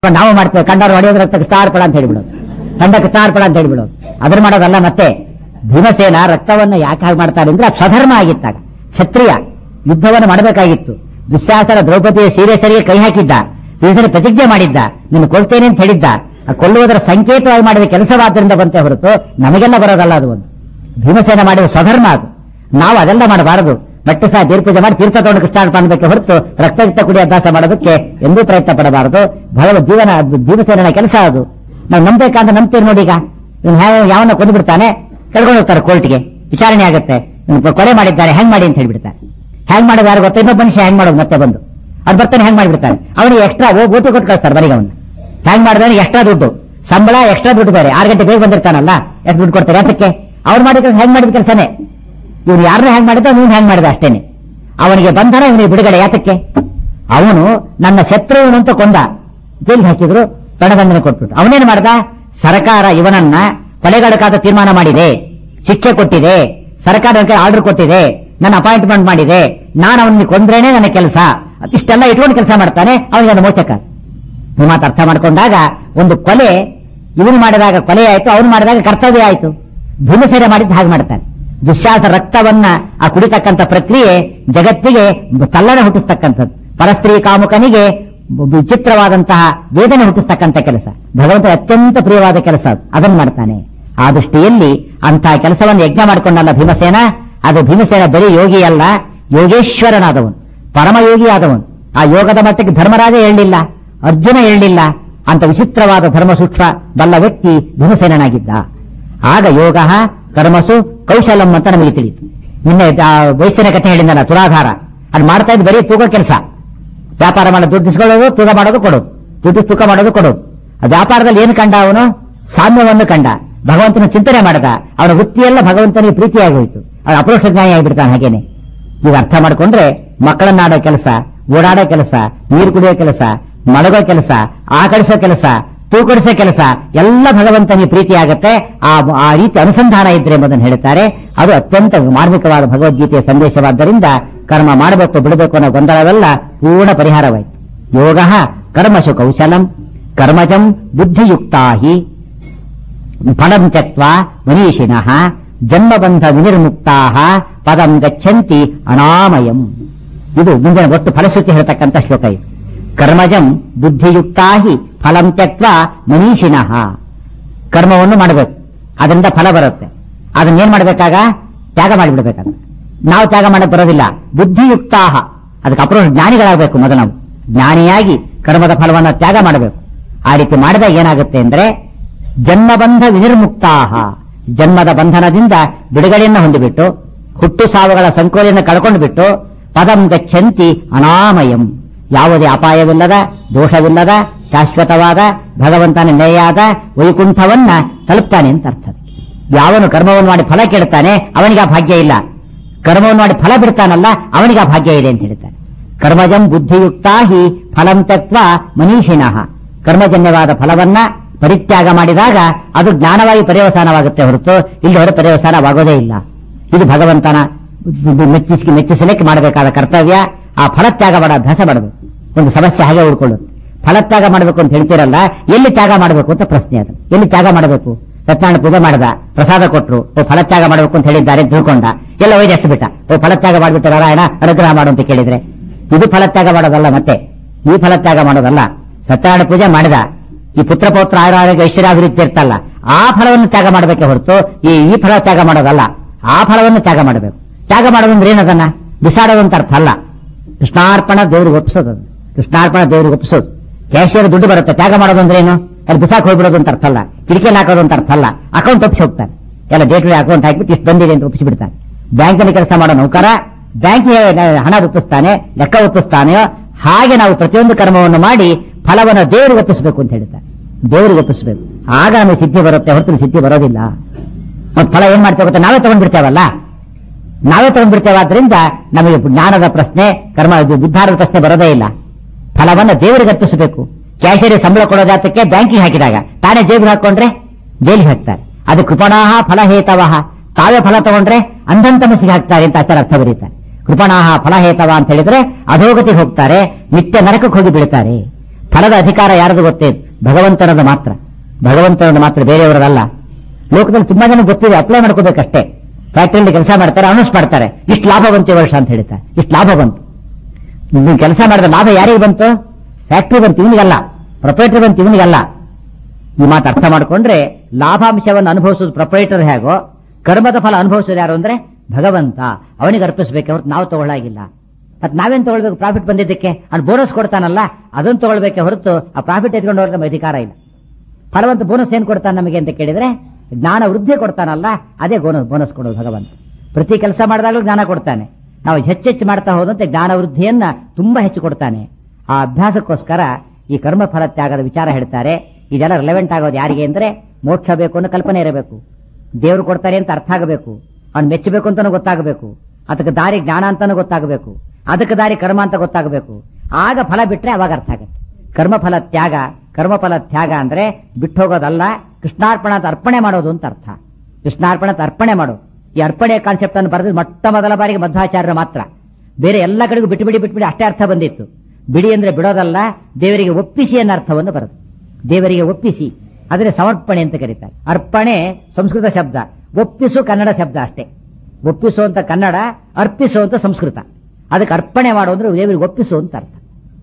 ಇವಾಗ ನಾವು ಮಾಡ್ತೇವೆ ಕಂಡವ್ರು ಹೊಡೆಯೋದ್ರ ಕೃಷ್ಣಾರ್ಪಣ ಅಂತ ಹೇಳ್ಬಿಡೋದು ಕಂಡ ಕೃಷ್ಣಾರ್ಪಣ ಅಂತ ಹೇಳ್ಬಿಡೋದು ಅದ್ರ ಮಾಡೋದಲ್ಲ ಮತ್ತೆ ಭೀಮಸೇನ ರಕ್ತವನ್ನ ಯಾಕೆ ಹಾಗೆ ಮಾಡ್ತಾರೆ ಅಂದ್ರೆ ಅದು ಸ್ವಧರ್ಮ ಆಗಿತ್ತಾಗ ಕ್ಷತ್ರಿಯ ಯುದ್ಧವನ್ನು ಮಾಡಬೇಕಾಗಿತ್ತು ದುಶ್ಯಾಸನ ದ್ರೌಪದಿಯ ಸೀರೆ ಸರಿಗೆ ಕೈ ಹಾಕಿದ್ದ ಭೀಮಸೇನ ಪ್ರತಿಜ್ಞೆ ಮಾಡಿದ್ದ ನಿನ್ನ ಕೊಡ್ತೇನೆ ಅಂತ ಹೇಳಿದ್ದ ಆ ಕೊಲ್ಲುವುದರ ಸಂಕೇತವಾಗಿ ಮಾಡಿದ ಕೆಲಸವಾದ್ದರಿಂದ ಬಂತೆ ಹೊರತು ನಮಗೆಲ್ಲ ಬರೋದಲ್ಲ ಅದು ಒಂದು ಭೀಮಸೇನ ಮಾಡಿದ ಸ್ವಧರ್ಮ ಅದು ನಾವು ಅದೆಲ್ಲ ಮಾಡಬಾರದು ಬಟ್ಟೆ ಸಹ ತೀರ್ಪೂಜೆ ಮಾಡಿ ತೀರ್ಥ ತಗೊಂಡು ಕೃಷ್ಣಾರ್ಪಣ ಮಾಡಬೇಕೆ ಹೊರತು ರಕ್ತಯುಕ್ತ ಕುಡಿ ಅಭ್ಯಾಸ ಮಾಡೋದಕ್ಕೆ ಎಂದೂ ಪ್ರಯತ್ನ ಪಡಬಾರದು ಭಗವ ಜೀವನ ಅದು ಭೀಮಸೇನ ಕೆಲಸ ಅದು ನಾವು ನಂಬೇಕಂತ ನಂಬ್ತೀವಿ ನೋಡಿ ಈಗ ಇವ್ನು ಯಾವ- ಯಾವನ್ನ ಕೊಂದು ಬಿಡ್ತಾನೆ ಕರ್ಕೊಂಡು ಹೋಗ್ತಾರೆ ಕೋರ್ಟ್ಗೆ ವಿಚಾರಣೆ ಆಗುತ್ತೆ ಇವ್ನು ಕೊಲೆ ಮಾಡಿದ್ದಾರೆ ಹೆಂಗ್ ಮಾಡಿ ಅಂತ ಹೇಳ್ಬಿಡ್ತಾರೆ ಹೆಂಗ್ ಮಾಡೋದು ಯಾರು ಗೊತ್ತಾ ಇನ್ನೊಬ್ಬ ಮನುಷ್ಯ ಹೆಂಗ್ ಮಾಡೋದು ಮತ್ತೆ ಬಂದು ಅದು ಬರ್ತಾನೆ ಹೆಂಗ್ ಮಾಡಿಬಿಡ್ತಾನೆ ಅವನಿಗೆ ಎಕ್ಸ್ಟ್ರಾ ಊಟ ಕೊಟ್ಟು ಕಳಿಸ್ತಾರೆ ಮನೆಗೆ ಅವನ್ನ ಹೆಂಗ್ ಮಾಡಿದ್ರೆ ಎಕ್ಸ್ಟ್ರಾ ದುಡ್ಡು ಸಂಬಳ ಎಕ್ಸ್ಟ್ರಾ ದುಡ್ಡು ಬೇರೆ ಆರು ಗಂಟೆ ಬೇಗ ಬಂದಿರ್ತಾನಲ್ಲ ಎಷ್ಟು ದುಡ್ಡು ಕೊಡ್ತಾರೆ ಅದಕ್ಕೆ ಅವ್ರು ಮಾಡಿದ ಕೆಲಸ ಹೆಂಗ್ ಮಾಡಿದ ಕೆಲಸನೇ ಇವ್ರು ಯಾರನ್ನ ಹೆಂಗ್ ಮಾಡಿದ ನೀನು ಹೆಂಗ್ ಮಾಡಿದ ಅಷ್ಟೇನೆ ಅವನಿಗೆ ಬಂಧನ ಇವನಿಗೆ ಬಿಡುಗಡೆ ಯಾತಕ್ಕೆ ಅವನು ನನ್ನ ಶತ್ರುವನು ಅಂತ ಕೊಂದ ಜೈಲಿಗೆ ಹಾಕಿದ್ರು ದಂಡದಂಡನೆ ಕೊಟ್ಬಿಟ್ಟು ಅವನೇನು ಮಾಡ್ದ ಸರ್ಕಾರ ಇವನನ್ನ ಕೊಲೆಗಡಕಾದ ತೀರ್ಮಾನ ಮಾಡಿದೆ ಶಿಕ್ಷೆ ಕೊಟ್ಟಿದೆ ಸರ್ಕಾರ ಆರ್ಡರ್ ಕೊಟ್ಟಿದೆ ನನ್ನ ಅಪಾಯಿಂಟ್ಮೆಂಟ್ ಮಾಡಿದೆ ನಾನು ಅವನಿಗೆ ಕೊಂದ್ರೇನೆ ನನ್ನ ಕೆಲಸ ಇಷ್ಟೆಲ್ಲ ಇಟ್ಕೊಂಡು ಕೆಲಸ ಮಾಡ್ತಾನೆ ಅವನಿಗೆ ಅದು ಮೋಚಕ ಈ ಮಾತು ಅರ್ಥ ಮಾಡ್ಕೊಂಡಾಗ ಒಂದು ಕೊಲೆ ಇವನು ಮಾಡಿದಾಗ ಕೊಲೆ ಆಯ್ತು ಅವನು ಮಾಡಿದಾಗ ಕರ್ತವ್ಯ ಆಯ್ತು ಭೀಮಸೇನ ಮಾಡಿದ್ದು ಹಾಗೆ ಮಾಡ್ತಾನೆ ದುಶ್ಯಾಸ ರಕ್ತವನ್ನ ಆ ಕುಡಿತಕ್ಕಂಥ ಪ್ರಕ್ರಿಯೆ ಜಗತ್ತಿಗೆ ತಲ್ಲಣ ಹುಟ್ಟಿಸ್ತಕ್ಕಂಥದ್ದು ಪರಸ್ತ್ರೀ ಕಾಮುಕನಿಗೆ ವಿಚಿತ್ರವಾದಂತಹ ವೇದನೆ ಹುಟ್ಟಿಸ್ತಕ್ಕಂಥ ಕೆಲಸ ಭಗವಂತ ಅತ್ಯಂತ ಪ್ರಿಯವಾದ ಕೆಲಸ ಅದು. ಅದನ್ನು ಮಾಡ್ತಾನೆ ಆ ದೃಷ್ಟಿಯಲ್ಲಿ ಅಂತಹ ಕೆಲಸವನ್ನು ಯಜ್ಞ ಮಾಡಿಕೊಂಡಲ್ಲ ಭೀಮಸೇನ ಅದು ಭೀಮಸೇನ ಬರೀ ಯೋಗಿ ಅಲ್ಲ ಯೋಗೇಶ್ವರನಾದವನು ಪರಮಯೋಗಿ ಆದವನು ಆ ಯೋಗದ ಮಟ್ಟಕ್ಕೆ ಧರ್ಮರಾಜ ಹೇಳಲಿಲ್ಲ ಅರ್ಜುನ ಹೇಳಲಿಲ್ಲ ಅಂತ ವಿಚಿತ್ರವಾದ ಧರ್ಮ ಸೂಕ್ಷ್ಮ ಬಲ್ಲ ವ್ಯಕ್ತಿ ಭೀಮಸೇನಾಗಿದ್ದ ಆಗ ಯೋಗ ಕರ್ಮಸು ಕೌಶಲಂ ಅಂತ ನಮಗೆ ತಿಳಿಯಿತು ನಿನ್ನೆ ಆ ವಯಸ್ಸಿನ ಕಥೆ ಹೇಳಿದ್ನಲ್ಲ ತುಲಾಧಾರ ಅದು ಮಾಡ್ತಾ ಇದ್ದು ಬರೀ ತೂಕ ಕೆಲಸ ವ್ಯಾಪಾರ ಮಾಡೋದು ದುಡ್ಡು ಇಸ್ಕೊಳ್ಳೋದು ತೂಕ ಮಾಡೋದು ಕೊಡೋದು ದುಡ್ಡು ತೂಕ ಮಾಡೋದು ಕೊಡೋದು ಆ ವ್ಯಾಪಾರದಲ್ಲಿ ಏನು ಕಂಡ ಅವನು ಸಾಮ್ಯವನ್ನು ಕಂಡ ಭಗವಂತನ ಚಿಂತನೆ ಮಾಡದ ಅವನ ವೃತ್ತಿಯೆಲ್ಲ ಭಗವಂತನಿಗೆ ಪ್ರೀತಿಯಾಗಿ ಹೋಯಿತು ಅವನು ಅಪರೋಕ್ಷ ಜ್ಞಾನಿ ಆಗಿಬಿಡ್ತಾನೆ ಹಾಗೇನೆ ಈಗ ಅರ್ಥ ಮಾಡ್ಕೊಂಡ್ರೆ ಮಕ್ಕಳನ್ನಾಡೋ ಕೆಲಸ ಓಡಾಡೋ ಕೆಲಸ ನೀರು ಕುಡಿಯೋ ಕೆಲಸ ಮಲಗೋ ಕೆಲಸ ಆಕಳಿಸೋ ಕೆಲಸ ತೂಕಡಿಸೋ ಕೆಲಸ ಎಲ್ಲ ಭಗವಂತನಿಗೆ ಪ್ರೀತಿ ಆಗತ್ತೆ ಆ ಆ ರೀತಿ ಅನುಸಂಧಾನ ಇದ್ರೆ ಎಂಬುದನ್ನು ಹೇಳ್ತಾರೆ ಅದು ಅತ್ಯಂತ ಮಾರ್ಮಿಕವಾದ ಭಗವದ್ಗೀತೆಯ ಸಂದೇಶವಾದ್ದರಿಂದ ಕರ್ಮ ಮಾಡಬೇಕು ಬಿಡಬೇಕು ಅನ್ನೋ ಗೊಂದಲವೆಲ್ಲ ಪೂರ್ಣ ಪರಿಹಾರವಾಯಿತು ಯೋಗ ಕರ್ಮಶು ಕೌಶಲಂ ಕರ್ಮಜಂ ಬುದ್ಧಿಯುಕ್ತಾ ಹಿ ಫಲಂ ತ್ಯಕ್ವ ಮನೀಷಿಣಃ ಜನ್ಮಬಂಧ ವಿನಿರ್ಮುಕ್ತಾ ಪದಂ ಗಚ್ಚಂತಿ ಅನಾಮಯಂ ಇದು ಮುಂದಿನ ಒಟ್ಟು ಫಲಶ್ರುತಿ ಹೇಳ್ತಕ್ಕಂಥ ಶ್ಲೋಕ ಇದು ಕರ್ಮಜಂ ಬುದ್ಧಿಯುಕ್ತಾ ಹಿ ಫಲಂ ತ್ಯಕ್ವ ಮನೀಷಿಣಃ ಕರ್ಮವನ್ನು ಮಾಡಬೇಕು ಅದರಿಂದ ಫಲ ಬರುತ್ತೆ ಅದನ್ನೇನ್ ಮಾಡಬೇಕಾಗ ತ್ಯಾಗ ಮಾಡಿಬಿಡ್ಬೇಕಾಗ ನಾವು ತ್ಯಾಗ ಮಾಡಕ್ ಬರೋದಿಲ್ಲ ಬುದ್ಧಿಯುಕ್ತಾಹ ಅದಕ್ಕೆ ಅಪ್ರೋಚ್ ಜ್ಞಾನಿಗಳಾಗಬೇಕು ಮೊದಲು ನಾವು ಜ್ಞಾನಿಯಾಗಿ ಕರ್ಮದ ಫಲವನ್ನು ತ್ಯಾಗ ಮಾಡಬೇಕು ಆ ರೀತಿ ಮಾಡಿದಾಗ ಏನಾಗುತ್ತೆ ಅಂದ್ರೆ ಜನ್ಮಬಂಧ ವಿನಿರ್ಮುಕ್ತಾಹ ಜನ್ಮದ ಬಂಧನದಿಂದ ಬಿಡುಗಡೆಯನ್ನು ಹೊಂದಿಬಿಟ್ಟು ಹುಟ್ಟು ಸಾವುಗಳ ಸಂಕೋಲೆಯನ್ನು ಕಳ್ಕೊಂಡು ಬಿಟ್ಟು ಪದಂ ಗಚ್ಚಂತಿ ಅನಾಮಯಂ ಯಾವುದೇ ಅಪಾಯವಿಲ್ಲದ ದೋಷವಿಲ್ಲದ ಶಾಶ್ವತವಾದ ಭಗವಂತನ ನೆಲೆಯಾದ ವೈಕುಂಠವನ್ನ ತಲುಪ್ತಾನೆ ಅಂತ ಅರ್ಥ ಯಾವನು ಕರ್ಮವನ್ನು ಮಾಡಿ ಫಲ ಕೇಳ್ತಾನೆ ಅವನಿಗೆ ಆ ಭಾಗ್ಯ ಇಲ್ಲ ಕರ್ಮವನ್ನು ಮಾಡಿ ಫಲ ಬಿಡ್ತಾನಲ್ಲ ಅವನಿಗೆ ಆ ಭಾಗ್ಯ ಇದೆ ಅಂತ ಹೇಳ್ತಾನೆ ಕರ್ಮಜಂ ಬುದ್ಧಿಯುಕ್ತಾ ಹಿ ಫಲಂ ತತ್ವ ಮನೀಷಿಣಃ ಕರ್ಮಜನ್ಯವಾದ ಫಲವನ್ನ ಪರಿತ್ಯಾಗ ಮಾಡಿದಾಗ ಅದು ಜ್ಞಾನವಾಗಿ ಪರ್ಯವಸಾನವಾಗುತ್ತೆ ಹೊರತು ಇಲ್ಲಿ ಹೊರ ಪರ್ಯವಸಾನವಾಗೋದೇ ಇಲ್ಲ ಇದು ಭಗವಂತನ ಮೆಚ್ಚಿಸಿ ಮೆಚ್ಚಿಸಲಿಕ್ಕೆ ಮಾಡಬೇಕಾದ ಕರ್ತವ್ಯ ಆ ಫಲತ್ಯಾಗ ಮಾಡೋ ಅಭ್ಯಾಸ ಮಾಡಬೇಕು ಒಂದು ಸಮಸ್ಯೆ ಹಾಗೆ ಉಳ್ಕೊಳ್ಳುತ್ತೆ ಫಲತ್ಯಾಗ ಮಾಡಬೇಕು ಅಂತ ಹೇಳ್ತೀರಲ್ಲ ಎಲ್ಲಿ ತ್ಯಾಗ ಮಾಡಬೇಕು ಅಂತ ಪ್ರಶ್ನೆ ಅದು ಎಲ್ಲಿ ತ್ಯಾಗ ಮಾಡಬೇಕು ಸತ್ಯನಾರಾಯಣ ಪೂಜೆ ಮಾಡದ ಪ್ರಸಾದ ಕೊಟ್ರು ಓ ಫಲತ್ಯಾಗ ಮಾಡಬೇಕು ಅಂತ ಹೇಳಿದ್ದಾರೆ ಅಂತ ತಿಳ್ಕೊಂಡ ಎಲ್ಲ ಒಯ್ದು ಎಷ್ಟು ಬಿಟ್ಟ ಓ ಫಲತ್ಯಾಗ ಮಾಡಿಬಿಟ್ಟು ನಾರಾಯಣ ಅನುಗ್ರಹ ಮಾಡು ಅಂತ ಕೇಳಿದ್ರೆ ಇದು ಫಲತ್ಯಾಗ ಮಾಡೋದಲ್ಲ ಮತ್ತೆ ಈ ಫಲತ್ಯಾಗ ಮಾಡೋದಲ್ಲ ಸತ್ಯನಾರಾಯಣ ಪೂಜೆ ಮಾಡಿದ ಈ ಪುತ್ರ ಪೌತ್ರ ಆರೋಗ್ಯ ಐಶ್ವರ್ಯಾಭಿವೃದ್ಧಿ ಇರ್ತಲ್ಲ ಆ ಫಲವನ್ನು ತ್ಯಾಗ ಮಾಡಬೇಕೆ ಹೊರತು ಈ ಈ ಫಲ ತ್ಯಾಗ ಮಾಡೋದಲ್ಲ ಆ ಫಲವನ್ನು ತ್ಯಾಗ ಮಾಡಬೇಕು ತ್ಯಾಗ ಮಾಡೋದಂದ್ರೆ ಏನದನ್ನ ಬಿಸಾಡೋದು ಅಂತ ಅರ್ಥ ಅಲ್ಲ ಕೃಷ್ಣಾರ್ಪಣ ದೇವ್ರಿಗೆ ಒಪ್ಪಿಸೋದು ಅದು. ಕೃಷ್ಣಾರ್ಪಣ ದೇವ್ರಿಗೆ ಒಪ್ಪಿಸೋದು ಕ್ಯಾಶಿಯರ್ ದುಡ್ಡು ಬರುತ್ತೆ ತ್ಯಾಗ ಮಾಡೋದು ಅಂದ್ರೆ ಏನು ಅಲ್ಲಿ ಬಿಸಾಕ್ ಹೋಗ್ಬಿಡೋದು ಅಂತ ಅರ್ಥ ಅಲ್ಲ ಕಿಟಕಿಯಲ್ಲಿ ಹಾಕೋದು ಅಂತ ಅರ್ಥ ಅಲ್ಲ ಅಕೌಂಟ್ ಒಪ್ಪಿಸಿ ಹೋಗ್ತಾನೆ ಎಲ್ಲ ಡೇಟ್ ಅಕೌಂಟ್ ಹಾಕಿಬಿಟ್ಟು ಇಷ್ಟು ಬಂದಿದೆ ಅಂತ ಒಪ್ಪಿಸಿಬಿಡ್ತಾನೆ ಬ್ಯಾಂಕಲ್ಲಿ ಕೆಲಸ ಮಾಡೋ ನೌಕರ ಬ್ಯಾಂಕಿಗೆ ಹಣ ಒಪ್ಪಿಸ್ತಾನೆ ಲೆಕ್ಕ ಒಪ್ಪಿಸ್ತಾನೆಯೋ ಹಾಗೆ ನಾವು ಪ್ರತಿಯೊಂದು ಕರ್ಮವನ್ನು ಮಾಡಿ ಫಲವನ್ನು ದೇವರಿಗೆ ಒಪ್ಪಿಸಬೇಕು ಅಂತ ಹೇಳ್ತಾರೆ ದೇವರಿಗೆ ಒಪ್ಪಿಸಬೇಕು ಆಗ ನಮಗೆ ಸಿದ್ಧಿ ಬರುತ್ತೆ ಹೊರತು ಸಿದ್ಧಿ ಬರೋದಿಲ್ಲ ಮತ್ತೆ ಫಲ ಏನ್ ಮಾಡ್ತೇವೆ ಗೊತ್ತಾ ನಾವೇ ತಗೊಂಡ್ಬಿಡ್ತೇವಲ್ಲ ನಾವೇ ತಗೊಂಡ್ಬಿಡ್ತೇವಾದ್ರಿಂದ ನಮಗೆ ಜ್ಞಾನದ ಪ್ರಶ್ನೆ ಕರ್ಮ ಇದು ಉದ್ಧಾರದ ಪ್ರಶ್ನೆ ಬರೋದೇ ಇಲ್ಲ ಫಲವನ್ನ ದೇವರಿಗೆ ಅರ್ಪಿಸಬೇಕು ಕ್ಯಾಶಿಯರಿ ಸಂಬಳ ಕೊಡೋ ಜಾತಕ್ಕೆ ಬ್ಯಾಂಕಿಗೆ ಹಾಕಿದಾಗ ತಾನೇ ಜೇಬಿಗೆ ಹಾಕೊಂಡ್ರೆ ಜೈಲಿಗೆ ಹಾಕ್ತಾರೆ ಅದು ಕೃಪಣಾಹ ಫಲಹೇತವಹ ತಾವೇ ಫಲ ತಗೊಂಡ್ರೆ ಅಂಧನ್ ತಮಸ್ಸಿಗೆ ಹಾಕ್ತಾರೆ ಅಂತ ಆಚಾರ ಅರ್ಥ ಬರೀತಾರೆ ಕೃಪಣಾಹ ಫಲಹೇತವ ಅಂತ ಹೇಳಿದ್ರೆ ಅಧೋಗತಿಗೆ ಹೋಗ್ತಾರೆ ನಿತ್ಯ ನರಕಕ್ಕೆ ಹೋಗಿ ಬೀಳ್ತಾರೆ ಫಲದ ಅಧಿಕಾರ ಯಾರದು ಗೊತ್ತೇ ಭಗವಂತನದು ಮಾತ್ರ ಭಗವಂತನದು ಮಾತ್ರ ಬೇರೆಯವರದಲ್ಲ ಲೋಕದಲ್ಲಿ ತುಂಬಾ ಜನ ಗೊತ್ತಿದೆ ಅಪ್ಲೈ ಮಾಡ್ಕೋಬೇಕಷ್ಟೇ ಫ್ಯಾಕ್ಟರಿಯಲ್ಲಿ ಕೆಲಸ ಮಾಡ್ತಾರೆ ಅನೌನ್ಸ್ ಮಾಡ್ತಾರೆ ಇಷ್ಟು ಲಾಭ ಬಂತು ಈ ವರ್ಷ ಅಂತ ಹೇಳ್ತಾರೆ ಇಷ್ಟು ಲಾಭ ಬಂತು ನೀವು ಕೆಲಸ ಮಾಡಿದ ಲಾಭ ಯಾರಿಗೆ ಬಂತು ಫ್ಯಾಕ್ಟರಿ ಬಂತು ಇವನಿಗಲ್ಲ ಪ್ರೊಪರೇಟರ್ ಬಂತು ಇವನಿಗಲ್ಲ ಈ ಮಾತು ಅರ್ಥ ಮಾಡ್ಕೊಂಡ್ರೆ ಲಾಭಾಂಶವನ್ನು ಅನುಭವಿಸೋದು ಪ್ರೊಪರೇಟರ್ ಹೇಗೋ ಕರ್ಮದ ಫಲ ಅನುಭವಿಸೋದು ಯಾರು ಅಂದ್ರೆ ಭಗವಂತ ಅವನಿಗೆ ಅರ್ಪಿಸಬೇಕು ಹೊರತು ನಾವು ತಗೊಳ್ಳಾಗಿಲ್ಲ ಮತ್ತೆ ನಾವೇನ್ ತಗೊಳ್ಬೇಕು ಪ್ರಾಫಿಟ್ ಬಂದಿದ್ದಕ್ಕೆ ಅವ್ನು ಬೋನಸ್ ಕೊಡ್ತಾನಲ್ಲ ಅದನ್ನು ತಗೊಳ್ಬೇಕೆ ಹೊರತು ಆ ಪ್ರಾಫಿಟ್ ಎತ್ಕೊಂಡು ಹೋದ್ರೆ ನಮಗೆ ಅಧಿಕಾರ ಇಲ್ಲ ಫಲವಂತ ಬೋನಸ್ ಏನ್ ಕೊಡ್ತಾನೆ ನಮಗೆ ಅಂತ ಕೇಳಿದ್ರೆ ಜ್ಞಾನ ವೃದ್ಧಿ ಕೊಡ್ತಾನಲ್ಲ ಅದೇ ಬೋನಸ್ ಬೋನಸ್ ಕೊಡೋದು ಭಗವಂತ ಪ್ರತಿ ಕೆಲಸ ಮಾಡಿದಾಗಲೂ ಜ್ಞಾನ ಕೊಡ್ತಾನೆ ನಾವು ಹೆಚ್ಚೆಚ್ಚು ಮಾಡ್ತಾ ಹೋದಂತೆ ಜ್ಞಾನ ವೃದ್ಧಿಯನ್ನ ತುಂಬಾ ಹೆಚ್ಚು ಕೊಡ್ತಾನೆ ಆ ಅಭ್ಯಾಸಕ್ಕೋಸ್ಕರ ಈ ಕರ್ಮ ಫಲ ತ್ಯಾಗದ ವಿಚಾರ ಹೇಳ್ತಾರೆ ಇದೆಲ್ಲ ರಿಲೆವೆಂಟ್ ಆಗೋದು ಯಾರಿಗೆ ಅಂದ್ರೆ ಮೋಕ್ಷ ಬೇಕು ಅನ್ನೋ ಕಲ್ಪನೆ ಇರಬೇಕು ದೇವರು ಕೊಡ್ತಾರೆ ಅಂತ ಅರ್ಥ ಆಗಬೇಕು ಅವ್ನು ಮೆಚ್ಚಬೇಕು ಅಂತಾನು ಗೊತ್ತಾಗಬೇಕು ಅದಕ್ಕೆ ದಾರಿ ಜ್ಞಾನ ಅಂತಾನು ಗೊತ್ತಾಗಬೇಕು ಅದಕ್ಕೆ ದಾರಿ ಕರ್ಮ ಅಂತ ಗೊತ್ತಾಗಬೇಕು ಆಗ ಫಲ ಬಿಟ್ರೆ ಅವಾಗ ಅರ್ಥ ಆಗುತ್ತೆ ಕರ್ಮಫಲ ತ್ಯಾಗ ಕರ್ಮಫಲ ತ್ಯಾಗ ಅಂದ್ರೆ ಬಿಟ್ಟು ಹೋಗೋದಲ್ಲ ಕೃಷ್ಣಾರ್ಪಣ ಅಂತ ಅರ್ಪಣೆ ಮಾಡೋದು ಅಂತ ಅರ್ಥ ಕೃಷ್ಣಾರ್ಪಣ ಅಂತ ಅರ್ಪಣೆ ಮಾಡು ಈ ಅರ್ಪಣೆ ಕಾನ್ಸೆಪ್ಟ್ ಅನ್ನು ಬರೆದು ಮೊಟ್ಟ ಮೊದಲ ಬಾರಿಗೆ ಮಧ್ವಾಚಾರ್ಯರ ಮಾತ್ರ ಬೇರೆ ಎಲ್ಲ ಕಡೆಗೂ ಬಿಟ್ಟು ಬಿಡಿ ಬಿಟ್ಬಿಡಿ ಅಷ್ಟೇ ಅರ್ಥ ಬಂದಿತ್ತು ಬಿಡಿ ಅಂದ್ರೆ ಬಿಡೋದಲ್ಲ ದೇವರಿಗೆ ಒಪ್ಪಿಸಿ ಅನ್ನೋ ಅರ್ಥವನ್ನು ಬರೆದು ದೇವರಿಗೆ ಒಪ್ಪಿಸಿ ಆದರೆ ಸಮರ್ಪಣೆ ಅಂತ ಕರೀತಾರೆ ಅರ್ಪಣೆ ಸಂಸ್ಕೃತ ಶಬ್ದ ಒಪ್ಪಿಸು ಕನ್ನಡ ಶಬ್ದ ಅಷ್ಟೇ ಒಪ್ಪಿಸು ಅಂತ ಕನ್ನಡ ಅರ್ಪಿಸು ಅಂತ ಸಂಸ್ಕೃತ ಅದಕ್ಕೆ ಅರ್ಪಣೆ ಮಾಡು ಅಂದ್ರೆ ದೇವರಿಗೆ ಒಪ್ಪಿಸು ಅಂತ ಅರ್ಥ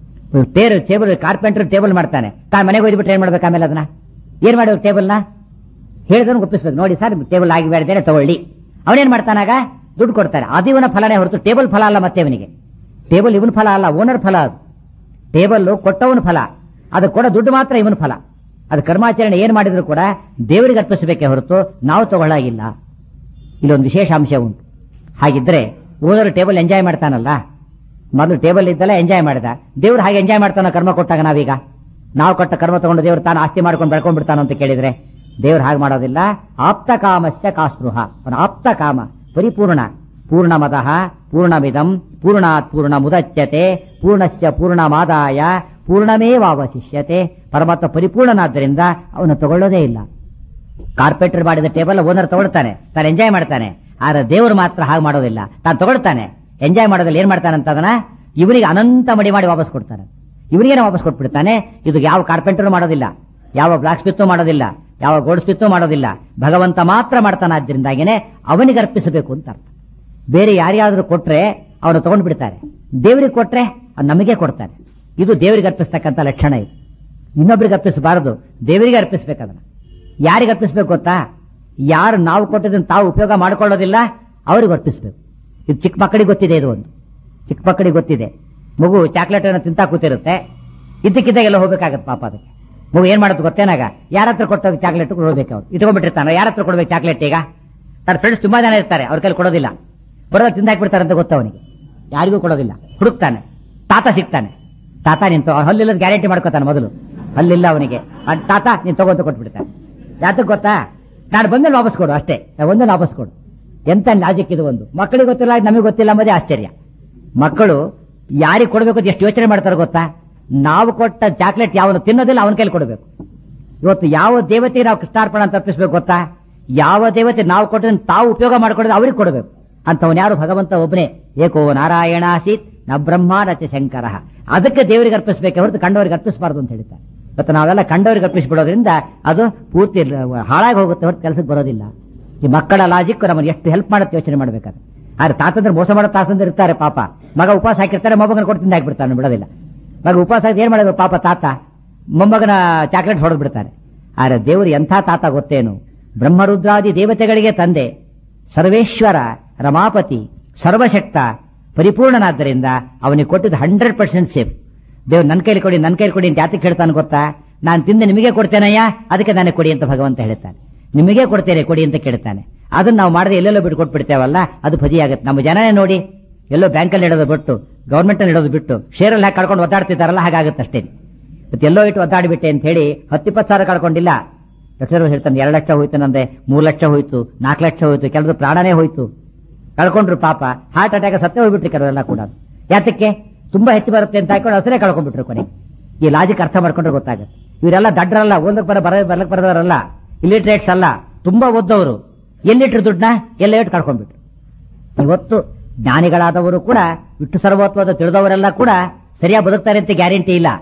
ಟೇರ್ ಟೇಬಲ್ ಕಾರ್ಪೆಂಟರ್ ಟೇಬಲ್ ಮಾಡ್ತಾನೆ ತಾನು ಮನೆಗೆ ಹೋಗ್ಬಿಟ್ಟು ಏನ್ ಮಾಡ್ಬೇಕು ಆಮೇಲೆ ಅದನ್ನ ಏನ್ ಮಾಡಿ ಟೇಬಲ್ನ ಹೇಳಿದವನು ಒಪ್ಪಿಸ್ಬೇಕು ನೋಡಿ ಸರ್ ಟೇಬಲ್ ಆಗಿ ಬೇಡದೇನೆ ತಗೊಳ್ಳಿ ಅವನೇನ್ ಮಾಡ್ತಾನಾಗ ದುಡ್ಡು ಕೊಡ್ತಾನೆ ಅದು ಇವನ ಫಲನೇ ಹೊರತು ಟೇಬಲ್ ಫಲ ಅಲ್ಲ ಮತ್ತೆ ಅವನಿಗೆ ಟೇಬಲ್ ಇವನ ಫಲ ಅಲ್ಲ ಓನರ್ ಫಲ ಅದು ಟೇಬಲ್ ಕೊಟ್ಟವನ ಫಲ ಅದು ಕೊಡ ದುಡ್ಡು ಮಾತ್ರ ಇವನ ಫಲ ಅದು ಕರ್ಮಾಚರಣೆ ಏನ್ ಮಾಡಿದ್ರು ಕೂಡ ದೇವರಿಗೆ ಅರ್ಪಿಸಬೇಕೇ ಹೊರತು ನಾವು ತಗೊಳ್ಳಾಗಿಲ್ಲ ಇಲ್ಲೊಂದು ವಿಶೇಷ ಅಂಶ ಉಂಟು ಹಾಗಿದ್ರೆ ಓನರ್ ಟೇಬಲ್ ಎಂಜಾಯ್ ಮಾಡ್ತಾನಲ್ಲ ಮೊದಲು ಟೇಬಲ್ ಇದ್ದಲ್ಲ ಎಂಜಾಯ್ ಮಾಡಿದ ದೇವ್ರು ಹಾಗೆ ಎಂಜಾಯ್ ಮಾಡ್ತಾನ ಕರ್ಮ ಕೊಟ್ಟಾಗ ನಾವೀಗ ನಾವು ಕೊಟ್ಟ ಕರ್ಮ ತಗೊಂಡು ದೇವ್ರು ತಾನು ಆಸ್ತಿ ಮಾಡ್ಕೊಂಡು ಬೆಳ್ಕೊಂಡ್ಬಿಡ್ತಾನ ಅಂತ ಕೇಳಿದ್ರೆ ದೇವ್ರು ಹಾಗೆ ಮಾಡೋದಿಲ್ಲ ಆಪ್ತ ಕಾಮಸ್ಯ ಕಾಸ್ಪೃಹ ಅವನ ಆಪ್ತ ಕಾಮ ಪರಿಪೂರ್ಣ ಪೂರ್ಣಮದಃ ಪೂರ್ಣಮಿದಂ ಪೂರ್ಣಾತ್ ಪೂರ್ಣ ಮುದಚ್ಯತೆ ಪೂರ್ಣಸ್ಯ ಪೂರ್ಣಮಾದಾಯ ಪೂರ್ಣಮೇವಾವಶಿಷ್ಯತೆ ಪರಮಾತ್ಮ ಪರಿಪೂರ್ಣನಾದ್ದರಿಂದ ಅವನು ತಗೊಳ್ಳೋದೇ ಇಲ್ಲ ಕಾರ್ಪೆಂಟರ್ ಮಾಡಿದ ಟೇಬಲ್ ಓನರ್ ತಗೊಳ್ತಾನೆ ತಾನು ಎಂಜಾಯ್ ಮಾಡ್ತಾನೆ ಆದ್ರೆ ದೇವರು ಮಾತ್ರ ಹಾಗೆ ಮಾಡೋದಿಲ್ಲ ತಾನು ತಗೊಳ್ತಾನೆ ಎಂಜಾಯ್ ಮಾಡೋದ್ರಲ್ಲಿ ಏನ್ ಮಾಡ್ತಾನೆ ಅಂತ ಅದನ್ನ ಇವರಿಗೆ ಅನಂತ ಮಡಿ ಮಾಡಿ ವಾಪಸ್ ಕೊಡ್ತಾನೆ ಇವರಿಗೇನೆ ವಾಪಸ್ ಕೊಟ್ಬಿಡ್ತಾನೆ ಇದು ಯಾವ ಕಾರ್ಪೆಂಟರ್ ಮಾಡೋದಿಲ್ಲ ಯಾವ ಬ್ಲಾಕ್ ಸ್ಮಿತ್ತು ಮಾಡೋದಿಲ್ಲ ಯಾವ ಗೋಲ್ಡ್ ಸ್ಮಿತ್ತು ಮಾಡೋದಿಲ್ಲ ಭಗವಂತ ಮಾತ್ರ ಮಾಡ್ತಾನೆ ಆದ್ರಿಂದಾಗಿನೇ ಅವನಿಗೆ ಅರ್ಪಿಸಬೇಕು ಅಂತ ಅರ್ಥ ಬೇರೆ ಯಾರ್ಯಾದ್ರೂ ಕೊಟ್ರೆ ಅವನು ತಗೊಂಡು ಬಿಡ್ತಾರೆ ದೇವರಿಗೆ ಕೊಟ್ರೆ ಅವ್ನು ನಮಗೆ ಕೊಡ್ತಾರೆ ಇದು ದೇವರಿಗೆ ಅರ್ಪಿಸ್ತಕ್ಕಂಥ ಲಕ್ಷಣ ಇದು ಇನ್ನೊಬ್ಬರಿಗೆ ಅರ್ಪಿಸಬಾರದು ದೇವರಿಗೆ ಅರ್ಪಿಸ್ಬೇಕು ಅದನ್ನ ಯಾರಿಗೆ ಅರ್ಪಿಸ್ಬೇಕು ಗೊತ್ತಾ ಯಾರು ನಾವು ಕೊಟ್ಟಿದ್ದನ್ನು ತಾವು ಉಪಯೋಗ ಮಾಡ್ಕೊಳ್ಳೋದಿಲ್ಲ ಅವ್ರಿಗೆ ಅರ್ಪಿಸ್ಬೇಕು ಇದು ಚಿಕ್ಕ ಮಕ್ಕಳಿಗೆ ಗೊತ್ತಿದೆ ಇದು ಒಂದು ಚಿಕ್ಕ ಮಕ್ಕಳಿಗೆ ಗೊತ್ತಿದೆ ಮಗು ಚಾಕ್ಲೇಟ್ ಅನ್ನು ತಿಂತಾ ಕೂತಿರುತ್ತೆ ಇದ್ದಕ್ಕಿದ್ದಾಗ ಎಲ್ಲ ಹೋಗ್ಬೇಕಾಗತ್ತೆ ಪಾಪ ಅದಕ್ಕೆ ಮಗು ಏನ್ ಮಾಡುತ್ತೆ ಗೊತ್ತೇನಾಗ ಯಾರ ಹತ್ರ ಕೊಟ್ಟೋಗಿ ಚಾಕ್ಲೇಟ್ ಕೊಡ್ಬೇಕು ಅವ್ರು ಇಟ್ಕೊಂಡ್ಬಿಟ್ಟಿರ್ತಾನೆ ಯಾರ ಹತ್ರ ಕೊಡ್ಬೇಕು ಚಾಕ್ಲೇಟ್ ಈಗ ತನ್ನ ಫ್ರೆಂಡ್ಸ್ ತುಂಬಾ ಜನ ಇರ್ತಾರೆ ಅವ್ರ ಕೈಲಿ ಕೊಡೋದಿಲ್ಲ ಬರೋದ ತಿಂದಾಕ್ಬಿಡ್ತಾರೆ ಅಂತ ಗೊತ್ತ ಅವನಿಗೆ ಯಾರಿಗೂ ಕೊಡೋದಿಲ್ಲ ಹುಡುಕ್ತಾನೆ ತಾತ ಸಿಗ್ತಾನೆ ತಾತ ನಿಂತು ಅವ್ರ ಹಲ್ಲಿಲ್ಲದ ಗ್ಯಾರಂಟಿ ಮಾಡ್ಕೋತಾನೆ ಮೊದಲು ಹಲ್ಲಿಲ್ಲ ಅವನಿಗೆ ಅದ್ ತಾತ ನೀನ್ ತಗೊಂತ ಕೊಟ್ಬಿಡ್ತಾನೆ ಯಾತಕ್ಕೆ ಗೊತ್ತಾ ನಾನು ಬಂದಲ್ಲಿ ವಾಪಸ್ ಕೊಡು ಅಷ್ಟೇ ಒಂದಲ್ಲಿ ವಾಪಸ್ ಕೊಡು ಎಂತ ಲಾಜಿಕ್ ಇದು ಒಂದು ಮಕ್ಕಳಿಗೆ ಗೊತ್ತಿಲ್ಲ ನಮಗೆ ಗೊತ್ತಿಲ್ಲ ಎಂಬುದೇ ಆಶ್ಚರ್ಯ ಮಕ್ಕಳು ಯಾರಿಗೆ ಕೊಡಬೇಕು ಅಂತ ಎಷ್ಟು ಯೋಚನೆ ಮಾಡ್ತಾರೆ ಗೊತ್ತಾ ನಾವು ಕೊಟ್ಟ ಚಾಕ್ಲೇಟ್ ಯಾವನು ತಿನ್ನೋದಿಲ್ಲ ಅವನ ಕೈಲಿ ಕೊಡಬೇಕು ಇವತ್ತು ಯಾವ ದೇವತೆ ನಾವು ಕೃಷ್ಣಾರ್ಪಣ ಅಂತ ಅರ್ಪಿಸ್ಬೇಕು ಗೊತ್ತಾ ಯಾವ ದೇವತೆ ನಾವು ಕೊಟ್ಟದನ್ನು ತಾವು ಉಪಯೋಗ ಮಾಡ್ಕೊಡೋದು ಅವ್ರಿಗೆ ಕೊಡಬೇಕು ಅಂತವನ್ ಯಾರು ಭಗವಂತ ಒಬ್ಬನೇ ಏಕೋ ನಾರಾಯಣ ಆಸೀತ್ ನ ಬ್ರಹ್ಮ ನಚ ಶಂಕರ ಅದಕ್ಕೆ ದೇವರಿಗೆ ಅರ್ಪಿಸ್ಬೇಕೆ ಹೊರತು ಕಂಡವರಿಗೆ ಅರ್ಪಿಸಬಾರ್ದು ಅಂತ ಹೇಳ್ತಾರೆ ಇವತ್ತು ನಾವೆಲ್ಲ ಕಂಡವರಿಗೆ ಅರ್ಪಿಸ್ಬಿಡೋದ್ರಿಂದ ಅದು ಪೂರ್ತಿ ಹಾಳಾಗಿ ಹೋಗುತ್ತೆ ಹೊರತು ಕೆಲಸಕ್ಕೆ ಬರೋದಿಲ್ಲ ಈ ಮಕ್ಕಳ ಲಾಜಿಕ್ ನಮ್ಮನ್ನು ಎಷ್ಟು ಹೆಲ್ಪ್ ಮಾಡುತ್ತೆ ಯೋಚನೆ ಮಾಡ್ಬೇಕಾದ್ರೆ ಆದ್ರೆ ತಾತಂದ್ರೆ ಮೋಸ ಮಾಡೋ ತಾತಂದ್ರೆ ಇರ್ತಾರೆ ಪಾಪ ಮಗ ಉಪವಾಸ ಹಾಕಿರ್ತಾರೆ ಮೊಮ್ಮಗನ ಕೊಟ್ಟು ತಿಂದು ಹಾಕ್ಬಿಡ್ತಾನೆ ಬಿಡೋದಿಲ್ಲ ಮಗ ಉಪವಾಸ ಹಾಕಿ ಏನ್ ಮಾಡಬೇಕು ಪಾಪ ತಾತ ಮೊಮ್ಮಗನ ಚಾಕ್ಲೇಟ್ ಹೊಡೆದು ಬಿಡ್ತಾರೆ ಆದ್ರೆ ದೇವರು ಎಂಥ ತಾತ ಗೊತ್ತೇನು ಬ್ರಹ್ಮರುದ್ರಾದಿ ದೇವತೆಗಳಿಗೆ ತಂದೆ ಸರ್ವೇಶ್ವರ ರಮಾಪತಿ ಸರ್ವಶಕ್ತ ಪರಿಪೂರ್ಣನಾದ್ದರಿಂದ ಅವನಿಗೆ ಕೊಟ್ಟಿದ್ದು ಹಂಡ್ರೆಡ್ ಪರ್ಸೆಂಟ್ ಸೇಫ್ ದೇವ್ರು ನನ್ನ ಕೈಲಿ ಕೊಡಿ ನನ್ನ ಕೈಲಿ ಕೊಡಿ ಅಂತ ಯಾತಕ್ಕೆ ಹೇಳ್ತಾನೆ ಗೊತ್ತಾ ನಾನು ತಿಂದು ನಿಮಗೆ ಕೊಡ್ತೇನಯ್ಯ ಅದಕ್ಕೆ ನನಗೆ ಕೊಡಿ ಅಂತ ಭಗವಂತ ಹೇಳ್ತಾನೆ ನಿಮಗೆ ಕೊಡ್ತೇನೆ ಕೊಡಿ ಅಂತ ಕೇಳ್ತಾನೆ ಅದನ್ನ ನಾವು ಮಾಡದೆ ಎಲ್ಲೆಲ್ಲೋ ಬಿಟ್ಟು ಕೊಟ್ಬಿಡ್ತೇವಲ್ಲ ಅದು ಫಜಿ ಆಗುತ್ತೆ ನಮ್ಮ ಜನನೇ ನೋಡಿ ಎಲ್ಲೋ ಬ್ಯಾಂಕಲ್ಲಿ ಇಡೋದು ಬಿಟ್ಟು ಗೌರ್ಮೆಂಟ್ ಅಲ್ಲಿ ಇಡೋದು ಬಿಟ್ಟು ಶೇರಲ್ಲಿ ಹಾಕಿ ಕಳ್ಕೊಂಡು ಒದ್ದಾಡ್ತಿದ್ದಾರಲ್ಲ ಹಾಗಾಗುತ್ತೆ ಅಷ್ಟೇ ಮತ್ತೆ ಎಲ್ಲೋ ಇಟ್ಟು ಒದ್ದಾಡಿಬಿಟ್ಟೆ ಅಂತ ಹೇಳಿ ಹತ್ತಿಪ್ಪತ್ತು ಸಾವಿರ ಕಳ್ಕೊಂಡಿಲ್ಲ ಲಕ್ಷರು ಹೇಳ್ತಾನೆ ಎರಡು ಲಕ್ಷ ಹೋಯ್ತು ನಂದೆ ಮೂರು ಲಕ್ಷ ಹೋಯ್ತು ನಾಲ್ಕು ಲಕ್ಷ ಹೋಯ್ತು ಕೆಲವರು ಪ್ರಾಣನೇ ಹೋಯ್ತು ಕಳ್ಕೊಂಡ್ರು ಪಾಪ ಹಾರ್ಟ್ ಅಟ್ಯಾಕ್ ಸತ್ತೇ ಹೋಗ್ಬಿಟ್ರಿ ಕೆಲವರೆಲ್ಲ ಕೂಡ ಯಾತಕ್ಕೆ ತುಂಬಾ ಹೆಚ್ಚು ಬರುತ್ತೆ ಅಂತ ಹಾಕೊಂಡು ಹಸರೇ ಕಳ್ಕೊಂಡ್ಬಿಟ್ರು ಕೊನೆ ಈ ಲಾಜಿಕ್ ಅರ್ಥ ಮಾಡ್ಕೊಂಡ್ರೆ ಗೊತ್ತಾಗುತ್ತೆ ಇವರೆಲ್ಲ ದಡ್ರಲ್ಲ ಓದಕ್ ಬರ ಬರ ಬರ್ಲಕ್ ಬರದವರಲ್ಲ ಇಲ್ಲಿಟ್ರೇಟ್ಸ್ ಅಲ್ಲ ತುಂಬಾ ಓದ್ದವರು ಎಲ್ಲಿಟ್ರು ದುಡ್ಡನ್ನ ಎಲ್ಲ ಇಟ್ಟು ಕಳ್ಕೊಂಡ್ಬಿಟ್ರು ಇವತ್ತು ಜ್ಞಾನಿಗಳಾದವರು ಕೂಡ ವಿಟ್ಟು ಸರ್ವೋತ್ವದ ತಿಳಿದವರೆಲ್ಲ ಕೂಡ ಸರಿಯಾಗಿ ಬದುಕ್ತಾರೆ ಅಂತ ಗ್ಯಾರಂಟಿ ಇಲ್ಲ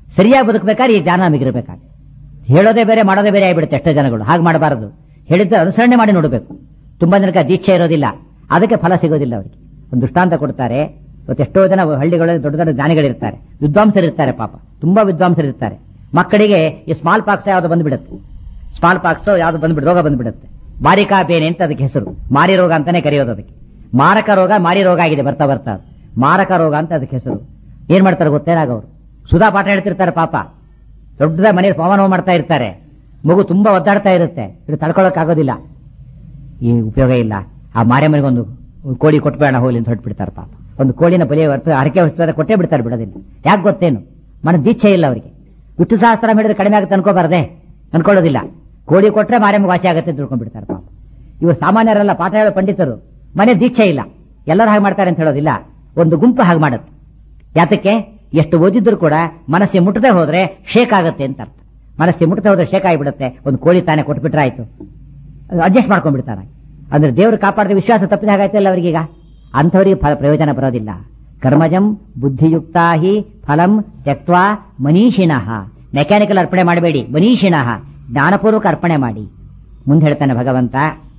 ಸರಿಯಾಗಿ ಬದುಕಬೇಕಾದ್ರೆ ಈ ಜ್ಞಾನ ನಮಗಿರ್ಬೇಕಾದ್ರೆ ಹೇಳೋದೇ ಬೇರೆ ಮಾಡೋದೇ ಬೇರೆ ಆಗಿಬಿಡುತ್ತೆ ಎಷ್ಟೋ ಜನಗಳು ಹಾಗೆ ಮಾಡಬಾರದು ಹೇಳಿದ್ರೆ ಅನುಸರಣೆ ಮಾಡಿ ನೋಡಬೇಕು ತುಂಬಾ ಜನಕ್ಕೆ ದೀಕ್ಷೆ ಇರೋದಿಲ್ಲ ಅದಕ್ಕೆ ಫಲ ಸಿಗೋದಿಲ್ಲ ಅವರಿಗೆ ಒಂದು ದೃಷ್ಟಾಂತ ಕೊಡ್ತಾರೆ ಇವತ್ತು ಎಷ್ಟೋ ಜನ ಹಳ್ಳಿಗಳಲ್ಲಿ ದೊಡ್ಡ ದೊಡ್ಡ ಜ್ಞಾನಿಗಳಿರ್ತಾರೆ ವಿದ್ವಾಂಸರು ಇರ್ತಾರೆ ಪಾಪ ತುಂಬಾ ವಿದ್ವಾಂಸರು ಇರ್ತಾರೆ ಮಕ್ಕಳಿಗೆ ಈ ಸ್ಮಾಲ್ ಪಾಕ್ಸ್ ಯಾವ್ದು ಬಂದ್ಬಿಡುತ್ತೆ ಸ್ಮಾಲ್ ಪಾಕ್ಸ್ ಯಾವ್ದು ಬಂದ್ಬಿಡುತ್ತೆ ರೋಗ ಬಂದ್ಬಿಡುತ್ತೆ ಮಾರಿಕಾ ಬೇನೆ ಅಂತ ಅದಕ್ಕೆ ಹೆಸರು ಮಾರಿ ರೋಗ ಅಂತಾನೆ ಕರೆಯೋದು ಅದಕ್ಕೆ ಮಾರಕ ರೋಗ ಮಾರಿ ರೋಗ ಆಗಿದೆ ಬರ್ತಾ ಬರ್ತಾ ಅದು. ಮಾರಕ ರೋಗ ಅಂತ ಅದಕ್ಕೆ ಹೆಸರು ಏನ್ ಮಾಡ್ತಾರೆ ಗೊತ್ತೇನಾಗ ಅವರು ಸುಧಾ ಪಾಠ ಹೇಳ್ತಿರ್ತಾರೆ ಪಾಪ ದೊಡ್ಡದ ಮನೆ ಪವನ ಮಾಡ್ತಾ ಇರ್ತಾರೆ ಮಗು ತುಂಬಾ ಒದ್ದಾಡ್ತಾ ಇರುತ್ತೆ ಇದು ತಡ್ಕೊಳಕ್ ಆಗೋದಿಲ್ಲ ಈ ಉಪಯೋಗ ಇಲ್ಲ ಆ ಮಾರ್ಯಮ್ಮನಿಗೆ ಒಂದು ಕೋಳಿ ಕೊಟ್ಬೇಡ ಹೋಗ್ಲಿ ಅಂತ ಹೊರಟ್ಬಿಡ್ತಾರೆ ಪಾಪ ಒಂದು ಕೋಳಿನ ಬಲಿ ಹೊರತು ಹರಕೆ ಹೊಸ್ತಾರೆ ಕೊಟ್ಟೇ ಬಿಡ್ತಾರೆ ಬಿಡೋದಿಲ್ಲ ಯಾಕೆ ಗೊತ್ತೇನು ಮನ ದೀಕ್ಷೆ ಇಲ್ಲ ಅವರಿಗೆ ವಿಷ್ಣು ಸಹಸ್ರ ಮಾಡಿದ್ರೆ ಕಡಿಮೆ ಆಗುತ್ತೆ ಅನ್ಕೋಬಾರ್ದೆ ಅನ್ಕೊಳ್ಳೋದಿಲ್ಲ ಕೋಳಿ ಕೊಟ್ರೆ ಮಾರ್ಯಮ್ಮ ವಾಸಿ ಆಗುತ್ತೆ ಅಂತ ತಿಳ್ಕೊಂಡ್ಬಿಡ್ತಾರೆ ಪಾಪ ಇವರು ಸಾಮಾನ್ಯರಲ್ಲ ಪಾಠ ಹೇಳೋ ಪಂಡಿತರು ಮನೆ ದೀಕ್ಷೆ ಇಲ್ಲ ಎಲ್ಲರೂ ಹಾಗೆ ಮಾಡ್ತಾರೆ ಅಂತ ಹೇಳೋದಿಲ್ಲ ಒಂದು ಗುಂಪು ಹಾಗೆ ಮಾಡುತ್ತೆ ಯಾತಕ್ಕೆ ಎಷ್ಟು ಓದಿದ್ರು ಕೂಡ ಮನಸ್ಸಿಗೆ ಮುಟ್ಟದೆ ಹೋದ್ರೆ ಶೇಕ್ ಆಗುತ್ತೆ ಅಂತ ಅರ್ಥ ಮನಸ್ಸಿಗೆ ಮುಟ್ಟದೆ ಹೋದ್ರೆ ಶೇಕ್ ಆಗಿಬಿಡುತ್ತೆ ಒಂದು ಕೋಳಿ ತಾನೇ ಕೊಟ್ಬಿಟ್ರೆ ಆಯ್ತು ಅಡ್ಜಸ್ಟ್ ಮಾಡ್ಕೊಂಡ್ಬಿಡ್ತಾರೆ ಅಂದ್ರೆ ದೇವರು ಕಾಪಾಡಿದ ವಿಶ್ವಾಸ ತಪ್ಪಿದ ಹಾಗಾಯ್ತಲ್ಲ ಅವರಿಗೀಗ ಅಂಥವರಿಗೆ ಫಲ ಪ್ರಯೋಜನ ಬರೋದಿಲ್ಲ ಕರ್ಮಜಂ ಬುದ್ಧಿಯುಕ್ತಾ ಹಿ ಫಲಂ ತ್ಯಕ್ವಾ ಮನೀಷಿಣಃ ಮೆಕ್ಯಾನಿಕಲ್ ಅರ್ಪಣೆ ಮಾಡಬೇಡಿ ಮನೀಷಿಣಃ ಜ್ಞಾನಪೂರ್ವಕ ಅರ್ಪಣೆ ಮಾಡಿ ಮುಂದೆ ಹೇಳ್ತಾನೆ ಭಗವಂತ